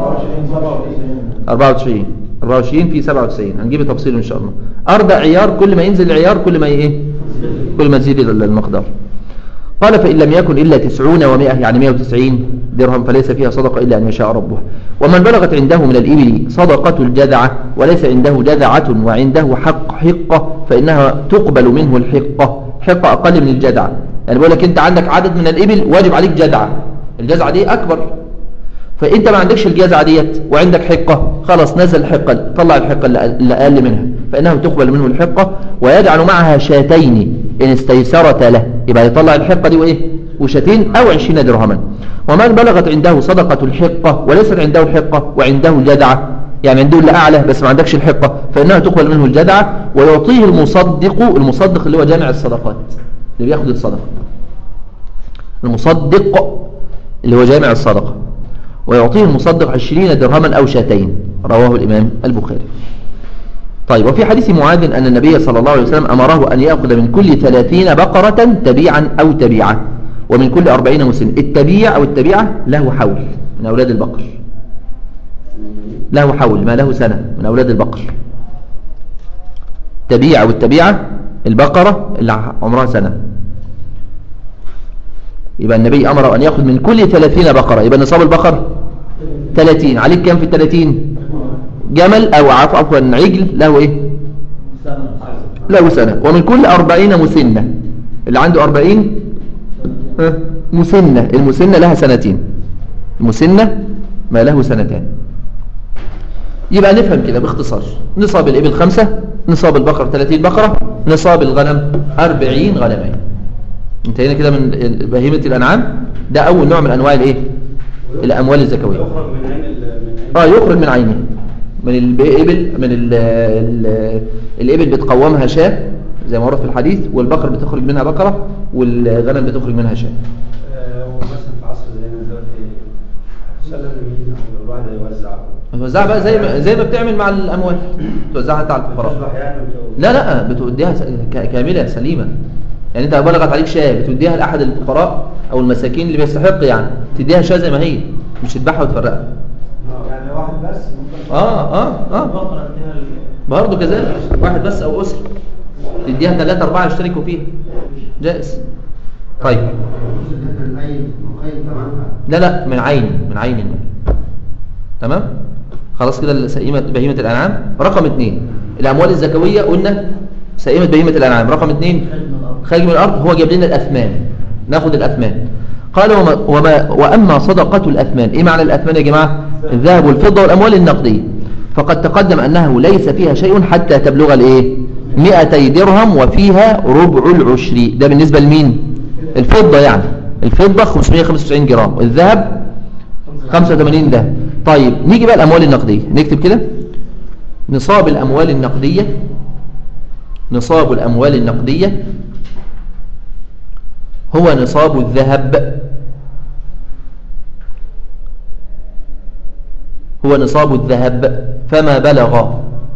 Speaker 1: 94 24 في 97 هنجيب تفصيل ان شاء الله اربع عيار كل ما ينزل العيار كل ما ايه كل ما يزيد ال- المقدار قال فإن لم يكن إلا تسعون ومائة يعني 190 درهم فليس فيها صدقة إلا أن يشاء ربها ومن بلغت عنده من الإبل صدقة الجذعة وليس عنده جذعة وعنده حق حقة فإنها تقبل منه الحقة حقة أقل من الجذعة يعني بقول لك أنت عندك عدد من الإبل واجب عليك جذعة الجذعة دي أكبر فانت ما عندكش الجزعه ديت وعندك حقه خلاص نزل الحقه طلع الحقه اللي اللي اقل منها فانه تقبل منه الحقه ويجعل معها شاتين ان استيسرت له يبقى يطلع الحقه دي وايه وشاتين او 20 درهما ومن بلغت عنده صدقه الحقه وليست عنده الحقه وعنده الجدعه يعني عنده اللي اعلى بس ما عندكش الحقه فانها تقبل منه الجدعه ويعطيه المصدق المصدق اللي هو جامع الصدقات اللي بياخد الصدقه المصدق اللي هو جامع الصدقه ويعطيه المصدق عشرين درهما أو شاتين رواه الإمام البخاري طيب وفي حديث معاذ أن النبي صلى الله عليه وسلم أمره أن يأخذ من كل ثلاثين بقرة تبيعا أو تبيعة ومن كل أربعين مسن التبيع أو التبيعة له حول من أولاد البقر له حول ما له سنة من أولاد البقر تبيع أو التبيعة البقرة اللي عمرها سنة يبقى النبي أمره أن يأخذ من كل 30 بقرة يبقى نصاب البقر 30 عليك كام في ال 30 جمل أو عفوا عفوا عجل له إيه له سنة ومن كل 40 مسنة اللي عنده 40 ها، مسنة المسنة لها سنتين المسنة ما له سنتان يبقى نفهم كده باختصار نصاب الإبل خمسة نصاب البقر 30 بقرة نصاب الغنم 40 غنمين انتهينا كده من بهيمة الأنعام ده أول نوع من أنواع الإيه الأموال الزكوية
Speaker 4: يخرج من عين ال- من عين
Speaker 1: اه يخرج من عينه من الإبل من ال ال الإبل بتقومها شاة زي ما ورد في الحديث والبقر بتخرج منها بقرة والغنم بتخرج منها شاة
Speaker 4: آه، ومثلا في عصر زينا دلوقتي تسلم لمين او الواحد هيوزع
Speaker 1: توزعها بقى زي ما زي ما بتعمل مع الاموال توزعها انت على الفقراء
Speaker 4: تصبح يعني وت-
Speaker 1: لا لا بتوديها س- ك- كاملة سليمة يعني انت بلغت عليك شاة بتوديها لأحد الفقراء أو المساكين اللي بيستحق يعني تديها شاة زي ما هي مش تذبحها وتفرقها
Speaker 2: يعني واحد بس ممكن
Speaker 1: اه اه اه
Speaker 5: بقرة اديها ال-
Speaker 1: برضه كذلك واحد بس أو أسرة تديها ثلاثة أربعة يشتركوا فيها جائز طيب
Speaker 3: الفلوس اللي احنا نقيم نقيم ثمنها
Speaker 1: لا لا من عين من عين المال تمام خلاص كده سئيمة بهيمة الأنعام رقم اثنين الأموال الزكوية قلنا سئيمة بهيمة الأنعام رقم اثنين خارج من الأرض هو جاب لنا الأثمان ناخد الأثمان قال وما, وما وأما صدقة الأثمان إيه معنى الأثمان يا جماعة الذهب والفضة والأموال النقدية فقد تقدم أنه ليس فيها شيء حتى تبلغ الإيه 200 درهم وفيها ربع العشر ده بالنسبة لمين الفضة يعني الفضة 595 جرام الذهب 85 ده طيب نيجي بقى الأموال النقدية نكتب كده نصاب الأموال النقدية نصاب الأموال النقدية هو نصاب الذهب هو نصاب الذهب فما بلغ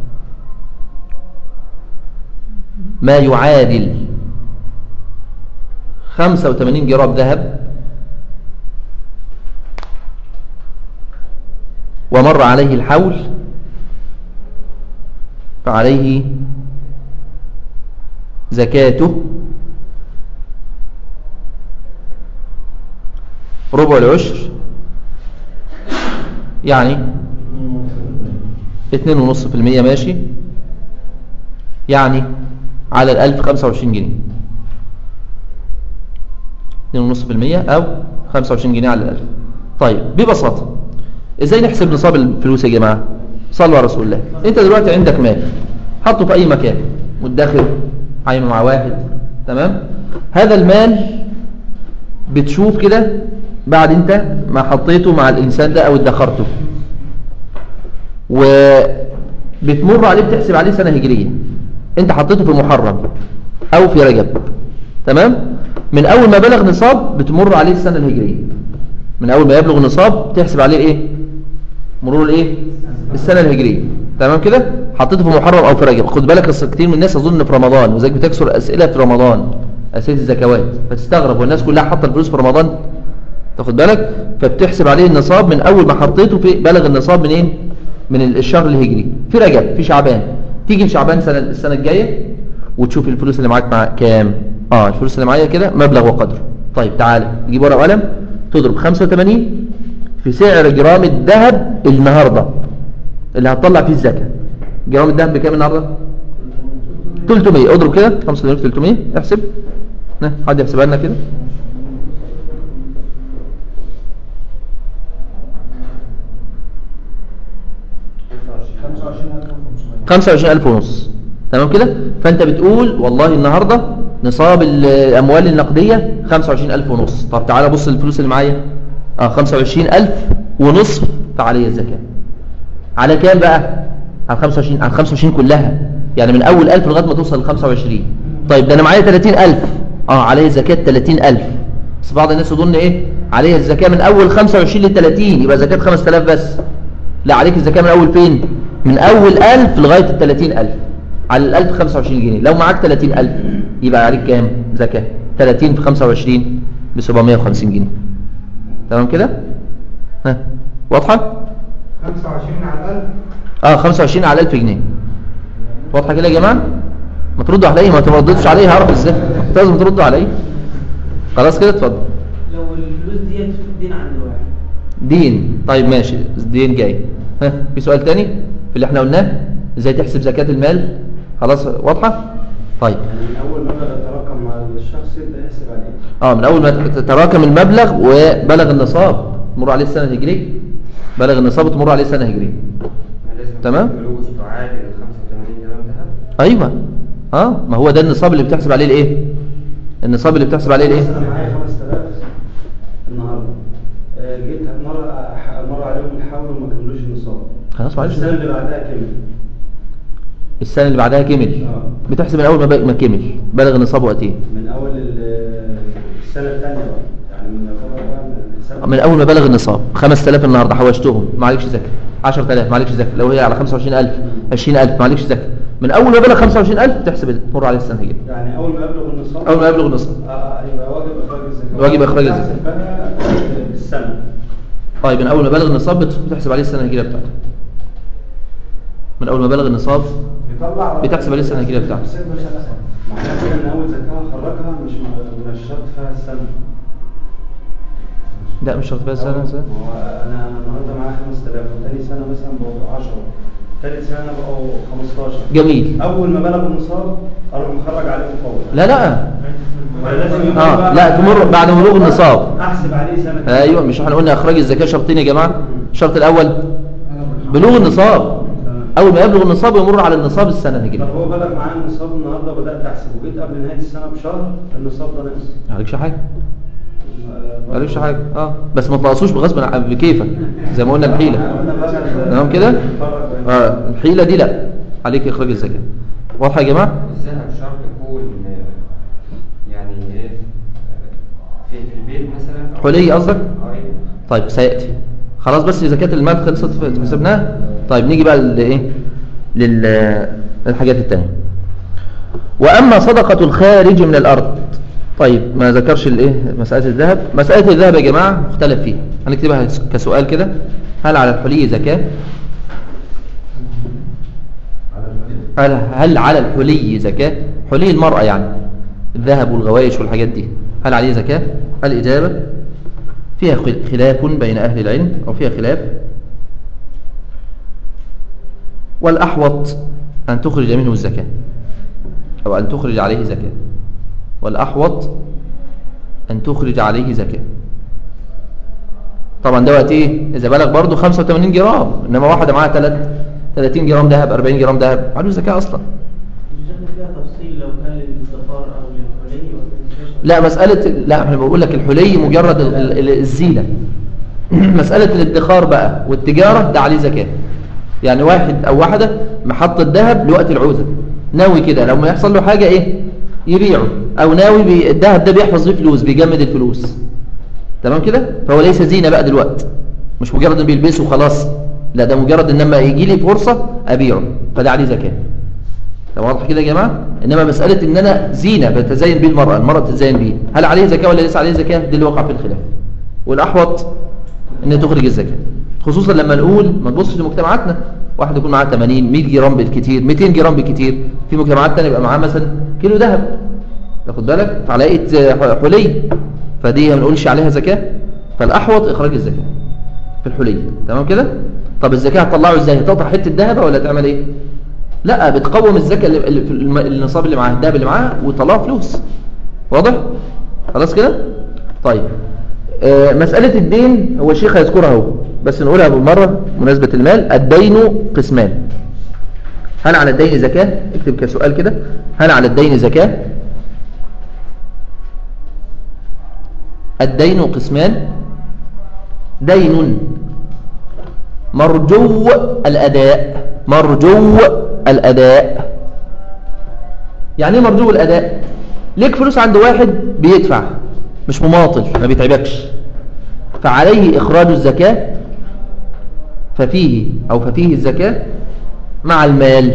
Speaker 1: ما يعادل 85 جرام ذهب ومر عليه الحول فعليه زكاته ربع العشر يعني اتنين ونص في المية ماشي يعني على الألف خمسة وعشرين جنيه اتنين ونص في المية أو خمسة وعشرين جنيه على الألف طيب ببساطة ازاي نحسب نصاب الفلوس يا جماعة صلوا على رسول الله انت دلوقتي عندك مال حطه في اي مكان مدخر عينه مع واحد تمام هذا المال بتشوف كده بعد انت ما حطيته مع الانسان ده او ادخرته وبتمر عليه بتحسب عليه سنة هجرية انت حطيته في محرم او في رجب تمام من اول ما بلغ نصاب بتمر عليه السنة الهجرية من اول ما يبلغ النصاب تحسب عليه ايه مرور الايه السنة الهجرية تمام كده حطيته في محرم او في رجب خد بالك أصل كتير من الناس اظن في رمضان وزيك بتكسر اسئلة في رمضان اسئلة الزكوات فتستغرب والناس كلها حاطه الفلوس في رمضان تاخد بالك فبتحسب عليه النصاب من اول ما حطيته في بلغ النصاب منين من الشهر الهجري في رجب في شعبان تيجي في شعبان سنة السنة الجاية وتشوف الفلوس اللي معاك مع كام اه الفلوس اللي معايا كده مبلغ وقدره طيب تعالى تجيب ورقه وقلم تضرب 85 في سعر جرام الذهب النهارده اللي هتطلع فيه الزكاه جرام الذهب بكام النهارده 300 اضرب كده 85 في 300 احسب ها، حد يحسبها لنا كده
Speaker 2: خمسة وعشرين ألف وخمسمية
Speaker 1: 25000 ونص تمام كده فانت بتقول والله النهارده نصاب الاموال النقديه 25000 ونص طب تعالى بص الفلوس اللي معايا اه 25000 ونصف فعليه الزكاه على كام بقى على 25 على 25 كلها يعني من اول 1000 لغايه ما توصل ل 25 طيب ده انا معايا 30000 اه عليه زكاه 30000 بس بعض الناس يظن ايه عليه الزكاه من اول 25 ل 30 يبقى زكاه 5000 بس لا عليك الزكاة من أول فين من أول ألف لغاية التلاتين ألف على الألف خمسة وعشرين جنيه لو معاك تلاتين ألف يبقى عليك كام زكاة تلاتين في خمسة وعشرين بسبعمية وخمسين جنيه تمام كده ها واضحة
Speaker 2: خمسة وعشرين على الألف
Speaker 1: اه خمسة وعشرين على ألف جنيه واضحة كده يا جماعة ما تردوا عليا ما تردوش عليا هعرف ازاي لازم تردوا عليا خلاص كده اتفضل
Speaker 5: لو الفلوس ديت دين عند واحد
Speaker 1: دين طيب ماشي دين جاي ها في سؤال تاني في اللي احنا قلناه ازاي تحسب زكاة المال خلاص واضحة طيب
Speaker 4: يعني من اول ما بدا يتراكم مع الشخص يبدا يحسب عليه
Speaker 1: اه من اول ما تتراكم المبلغ وبلغ النصاب تمر عليه السنة الهجرية بلغ النصاب وتمر عليه السنة الهجرية تمام.
Speaker 7: فلوس تعادل 85 جرام ذهب
Speaker 1: ايوه اه ما هو ده النصاب اللي بتحسب عليه الايه النصاب اللي بتحسب عليه الايه
Speaker 4: انا معايا 5000 النهارده آه، جيت مره مره عليهم الحول وما كملوش النصاب
Speaker 1: خلاص معلش
Speaker 4: السنه اللي بعدها كمل
Speaker 1: السنة اللي بعدها كمل
Speaker 4: آه.
Speaker 1: بتحسب من اول ما بق- ما كمل بلغ النصاب وقت ايه
Speaker 4: من اول ال- السنه الثانيه بقى يعني من يعتبر بقى من السنه
Speaker 1: من اول ما بلغ النصاب 5000 النهارده حوشتهم ما عليكش زكاه 10000 ما عليكش زكاه لو هي على 25000 20000 ما عليكش زكاه من اول ما بلغ 25000 تحسب تمر عليه السنه الهجريه
Speaker 4: يعني اول ما يبلغ النصاب
Speaker 1: اول ما يبلغ النصاب
Speaker 4: آه، آه، يبقى واجب اخراج الزكاه
Speaker 1: واجب إخراج الزكاة.
Speaker 4: تحسب بقى بالسنه
Speaker 1: طيب من اول ما بلغ النصاب بت- بتحسب عليه السنه الهجريه بتاعته من اول ما بلغ النصاب
Speaker 4: يطلع
Speaker 1: بتحسب عليه السنه الهجريه بتاعته
Speaker 4: معناها كده ان اول زكاه خرجها مش م- مش شرط فيها السنه
Speaker 1: لا مش شرط بقى السنه السنة.
Speaker 4: هو انا النهارده معايا 5000 وثاني سنه مثلا بقوا 10 ثالث سنه بقوا 15
Speaker 1: جميل
Speaker 4: اول ما بلغوا النصاب اروح مخرج عليهم فورا
Speaker 1: لا لا
Speaker 4: ولا لازم يبقى
Speaker 1: اه
Speaker 4: بقى-
Speaker 1: لا تمر بعد بلوغ النصاب
Speaker 4: احسب عليه سنه
Speaker 1: ايوه مش احنا قلنا اخراج الزكاه شرطين يا جماعه الشرط الاول بلوغ النصاب اول ما يبلغ النصاب يمر على النصاب السنه
Speaker 4: طب
Speaker 1: الهجريه
Speaker 4: هو بلغ معايا النصاب النهارده بدات احسبه جيت قبل نهايه السنه بشهر النصاب ده نقص
Speaker 1: ما عليكش حاجه
Speaker 4: آه،
Speaker 1: ما عليكش حاجه اه بس ما تنقصوش بغصب عن بكيفك زي ما قلنا الحيله
Speaker 4: قلنا بقى-
Speaker 1: تمام كده
Speaker 4: فرق بين-
Speaker 1: اه الحيله دي لا عليك اخراج الزكاه واضحه يا جماعه
Speaker 7: الذهب شرط يكون آه، يعني ايه آه، في في البيت مثلا أو-
Speaker 1: حلي قصدك
Speaker 7: اه ايه
Speaker 1: طيب سياتي خلاص بس زكاه المال خلصت حسبناها طيب نيجي بقى لايه لل- للحاجات التانية واما صدقه الخارج من الارض طيب ما ذكرش الايه مساله الذهب مساله الذهب يا جماعه مختلف فيها هنكتبها كسؤال كده هل على الحلي زكاه
Speaker 3: على الحديث
Speaker 1: هل هل على الحلي زكاه حلي المراه يعني الذهب والغوايش والحاجات دي هل عليه زكاه الاجابه فيها خل- خلاف بين اهل العلم او فيها خلاف والأحوط أن تخرج منه الزكاة أو أن تخرج عليه زكاة والأحوط أن تخرج عليه زكاة طبعا دوت إيه إذا بلغ برضه 85 جرام إنما واحدة معاها 3 30 جرام ذهب 40 جرام ذهب عليه زكاة أصلا
Speaker 5: مش داخل فيها تفصيل لو كان للظفار او للحلي ولا
Speaker 1: لا مسألة لا احنا بقول لك الحلي مجرد ال- ال- الزينة مسألة الادخار بقى والتجارة ده عليه زكاة يعني واحد أو واحدة محط الذهب لوقت العوزة ناوي كده لو ما يحصل له حاجة إيه يبيعه أو ناوي بي... الذهب ده بيحفظ فيه فلوس بيجمد الفلوس تمام كده فهو ليس زينة بقى دلوقتي مش مجرد انه بيلبسه وخلاص لا ده مجرد ان لما يجي لي فرصة أبيعه فده عليه زكاة ده واضح كده يا جماعة إنما مسألة إن أنا زينة بتزين بيه المرأة المرأة تتزين بيه هل عليه زكاة ولا ليس عليه زكاة دي اللي وقع في الخلاف والأحوط إن تخرج الزكاة خصوصا لما نقول ما تبصش لمجتمعاتنا واحد يكون معاه 80 100 جرام بالكتير 200 جرام بالكتير في مجتمعات تانية يبقى معاه مثلا كيلو ذهب تاخد بالك فعلقة حلي فدي ما نقولش عليها زكاة فالأحوط إخراج الزكاة في الحلي تمام كده طب الزكاة هتطلعه ازاي هتقطع حتة ذهب ولا تعمل ايه لا بتقوم الزكاة اللي اللي في الم- النصاب اللي معاه الذهب اللي معاه وطلعه فلوس واضح خلاص كده طيب آه مسألة الدين هو الشيخ هيذكرها اهو بس نقولها بالمرة مناسبة المال الدين قسمان هل على الدين زكاة اكتب كسؤال كده هل على الدين زكاة الدين قسمان دين مرجو الأداء مرجو الأداء يعني ايه مرجو الأداء ليك فلوس عند واحد بيدفع مش مماطل ما بيتعبكش فعليه إخراج الزكاة ففيه أو ففيه الزكاة مع المال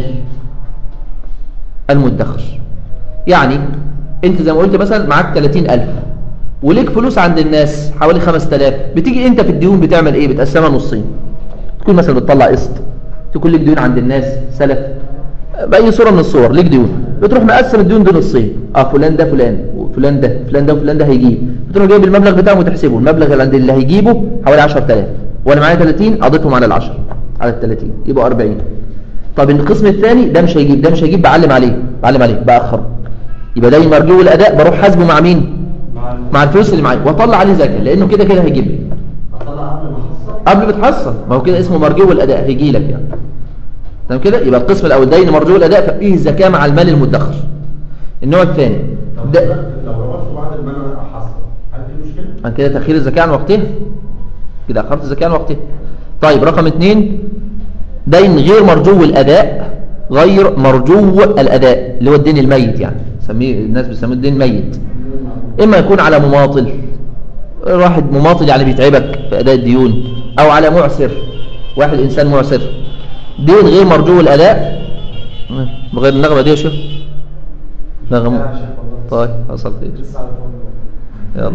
Speaker 1: المدخر يعني انت زي ما قلت مثلا معاك 30 ألف وليك فلوس عند الناس حوالي 5000 بتيجي انت في الديون بتعمل ايه بتقسمها نصين تكون مثلا بتطلع قسط تكون ليك ديون عند الناس سلف بأي صورة من الصور ليك ديون بتروح مقسم الديون دي نصين اه فلان ده فلان وفلان ده فلان ده وفلان ده هيجيب بتروح جايب المبلغ بتاعه وتحسبه المبلغ اللي عند اللي هيجيبه حوالي 10000 وانا معايا 30 قضيتهم على ال10 على ال 30 يبقوا 40 طب القسم الثاني ده مش هيجيب ده مش هيجيب بعلم عليه بعلم عليه باخره يبقى ده مرجو الاداء بروح حاسبه مع مين
Speaker 4: مع ال-
Speaker 1: مع الفلوس اللي معايا واطلع عليه زكاه لانه كده كده هيجيب لي
Speaker 3: هطلع قبل ما احصل
Speaker 1: قبل ما تحصل ما هو كده اسمه مرجو الاداء هيجي لك يعني تمام كده يبقى القسم الاول دين مرجو الاداء فيه الزكاه مع المال المدخر النوع الثاني
Speaker 3: طب
Speaker 1: ده
Speaker 3: لو ربطته بعد ما انا احصل هل في مشكله؟
Speaker 1: عن كده تاخير الزكاه عن وقتها كده اخرت الزكاه عن وقتها طيب رقم اثنين دين غير مرجو الاداء غير مرجو الاداء اللي هو الدين الميت يعني سميه الناس بيسموه الدين ميت اما يكون على مماطل واحد مماطل يعني بيتعبك في أداء الديون أو على معسر واحد إنسان معسر دين غير مرجو الأداء بغير النغمة دي يا شيخ نغمة طيب حصل خير يلا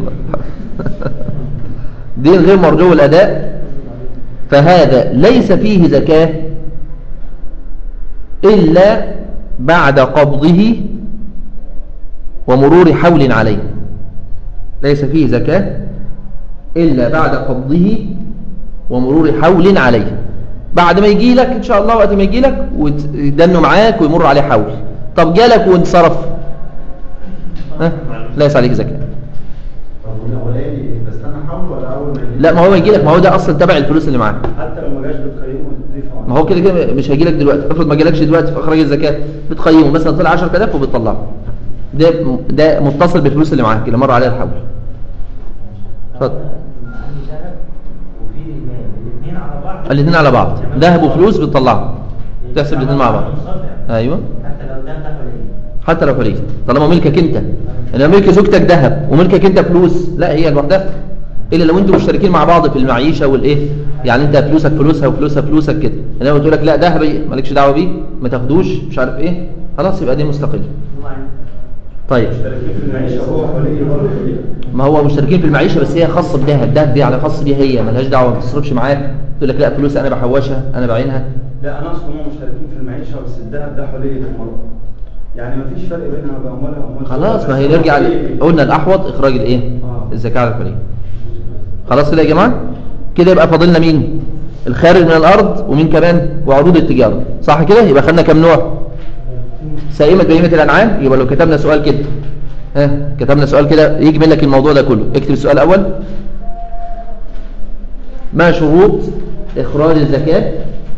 Speaker 1: دين غير مرجو الأداء فهذا ليس فيه زكاة إلا بعد قبضه ومرور حول عليه ليس فيه زكاة إلا بعد قبضه ومرور حول عليه بعد ما يجي لك إن شاء الله وقت ما يجي لك ويدنه معاك ويمر عليه حول طب جالك وانصرف ها؟ ليس عليك زكاة
Speaker 4: طب والاولاني بستنى حول ولا اول ما يجي
Speaker 1: لا ما هو يجي لك ما هو ده أصلا تبع الفلوس اللي معاك
Speaker 4: حتى لو ما جاش بتقيمه وتضيفه على
Speaker 1: ما هو كده كده مش هيجي لك دلوقتي افرض ما جالكش دلوقتي في اخراج الزكاه بتقيمه مثلا طلع 10000 وبتطلعه ده ده متصل بالفلوس اللي معاك اللي مر عليها الحول اتفضل
Speaker 5: عندي ذهب وفي مال الاثنين على بعض
Speaker 1: الاثنين على بعض ذهب وفلوس بتطلعهم تحسب الاثنين مع بعض ايوه
Speaker 5: حتى لو ده ده قليل
Speaker 1: حتى لو فريق طالما ملكك انت انما ملك زوجتك ذهب وملكك انت فلوس لا هي لوحدها الا لو انتوا مشتركين مع بعض في المعيشه والايه يعني انت فلوسك فلوسها وفلوسها فلوسك كده انما تقول لك لا ذهب مالكش دعوه بيه ما تاخدوش مش عارف ايه خلاص يبقى دي مستقل طيب
Speaker 4: مشتركين في المعيشه هو حواليه برضه
Speaker 1: ما هو مشتركين في المعيشه بس هي خاصه بذهب الذهب دي على خاص بيها هي مالهاش دعوه ما تصرفش معاك تقول لك لا فلوس انا بحوشها انا بعينها
Speaker 4: لا انا اقصد هم مشتركين في المعيشه بس الذهب ده حواليه المرأة يعني ما فيش فرق بينها باموالها واموال
Speaker 1: خلاص ما هي
Speaker 4: زوجها.
Speaker 1: نرجع ل-
Speaker 4: حواليه.
Speaker 1: قلنا الاحوط اخراج الايه
Speaker 4: آه.
Speaker 1: الزكاه على الفريق خلاص كده يا جماعه كده يبقى فاضلنا مين الخارج من الارض ومين كمان وعروض التجاره صح كده يبقى خدنا كام نوع سائمه بهيمه الانعام يبقى لو كتبنا سؤال كده ها كتبنا سؤال كده يجمل لك الموضوع ده كله اكتب السؤال الاول ما شروط اخراج الزكاه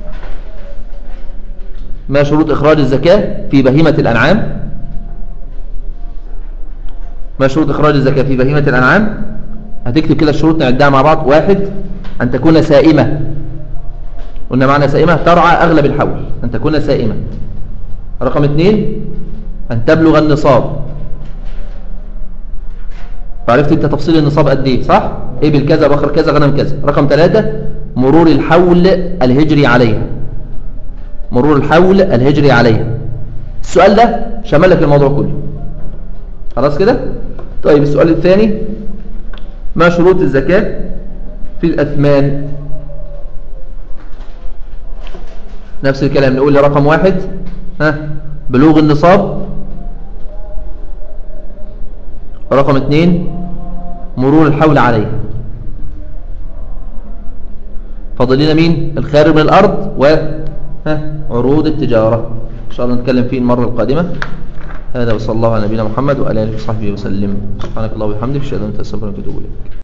Speaker 1: ما شروط اخراج الزكاه في بهيمه الانعام ما شروط إخراج الزكاة في بهيمة الأنعام هتكتب كده الشروط نعدها مع بعض واحد أن تكون سائمة قلنا معنى سائمة ترعى أغلب الحول أن تكون سائمة رقم اثنين أن تبلغ النصاب فعرفت أنت تفصيل النصاب قد إيه صح؟ إبل كذا بقر كذا غنم كذا رقم ثلاثة مرور الحول الهجري عليها مرور الحول الهجري عليها السؤال ده شمل لك الموضوع كله خلاص كده طيب السؤال الثاني ما شروط الزكاة في الأثمان نفس الكلام نقول لرقم واحد ها بلوغ النصاب رقم اثنين مرور الحول عليه فاضل لنا مين الخارج من الأرض و ها عروض التجارة إن شاء الله نتكلم فيه المرة القادمة هذا وصلى الله على نبينا محمد وعلى اله وصحبه وسلم سبحانك اللهم وبحمدك اشهد ان لا اله الا انت استغفرك واتوب اليك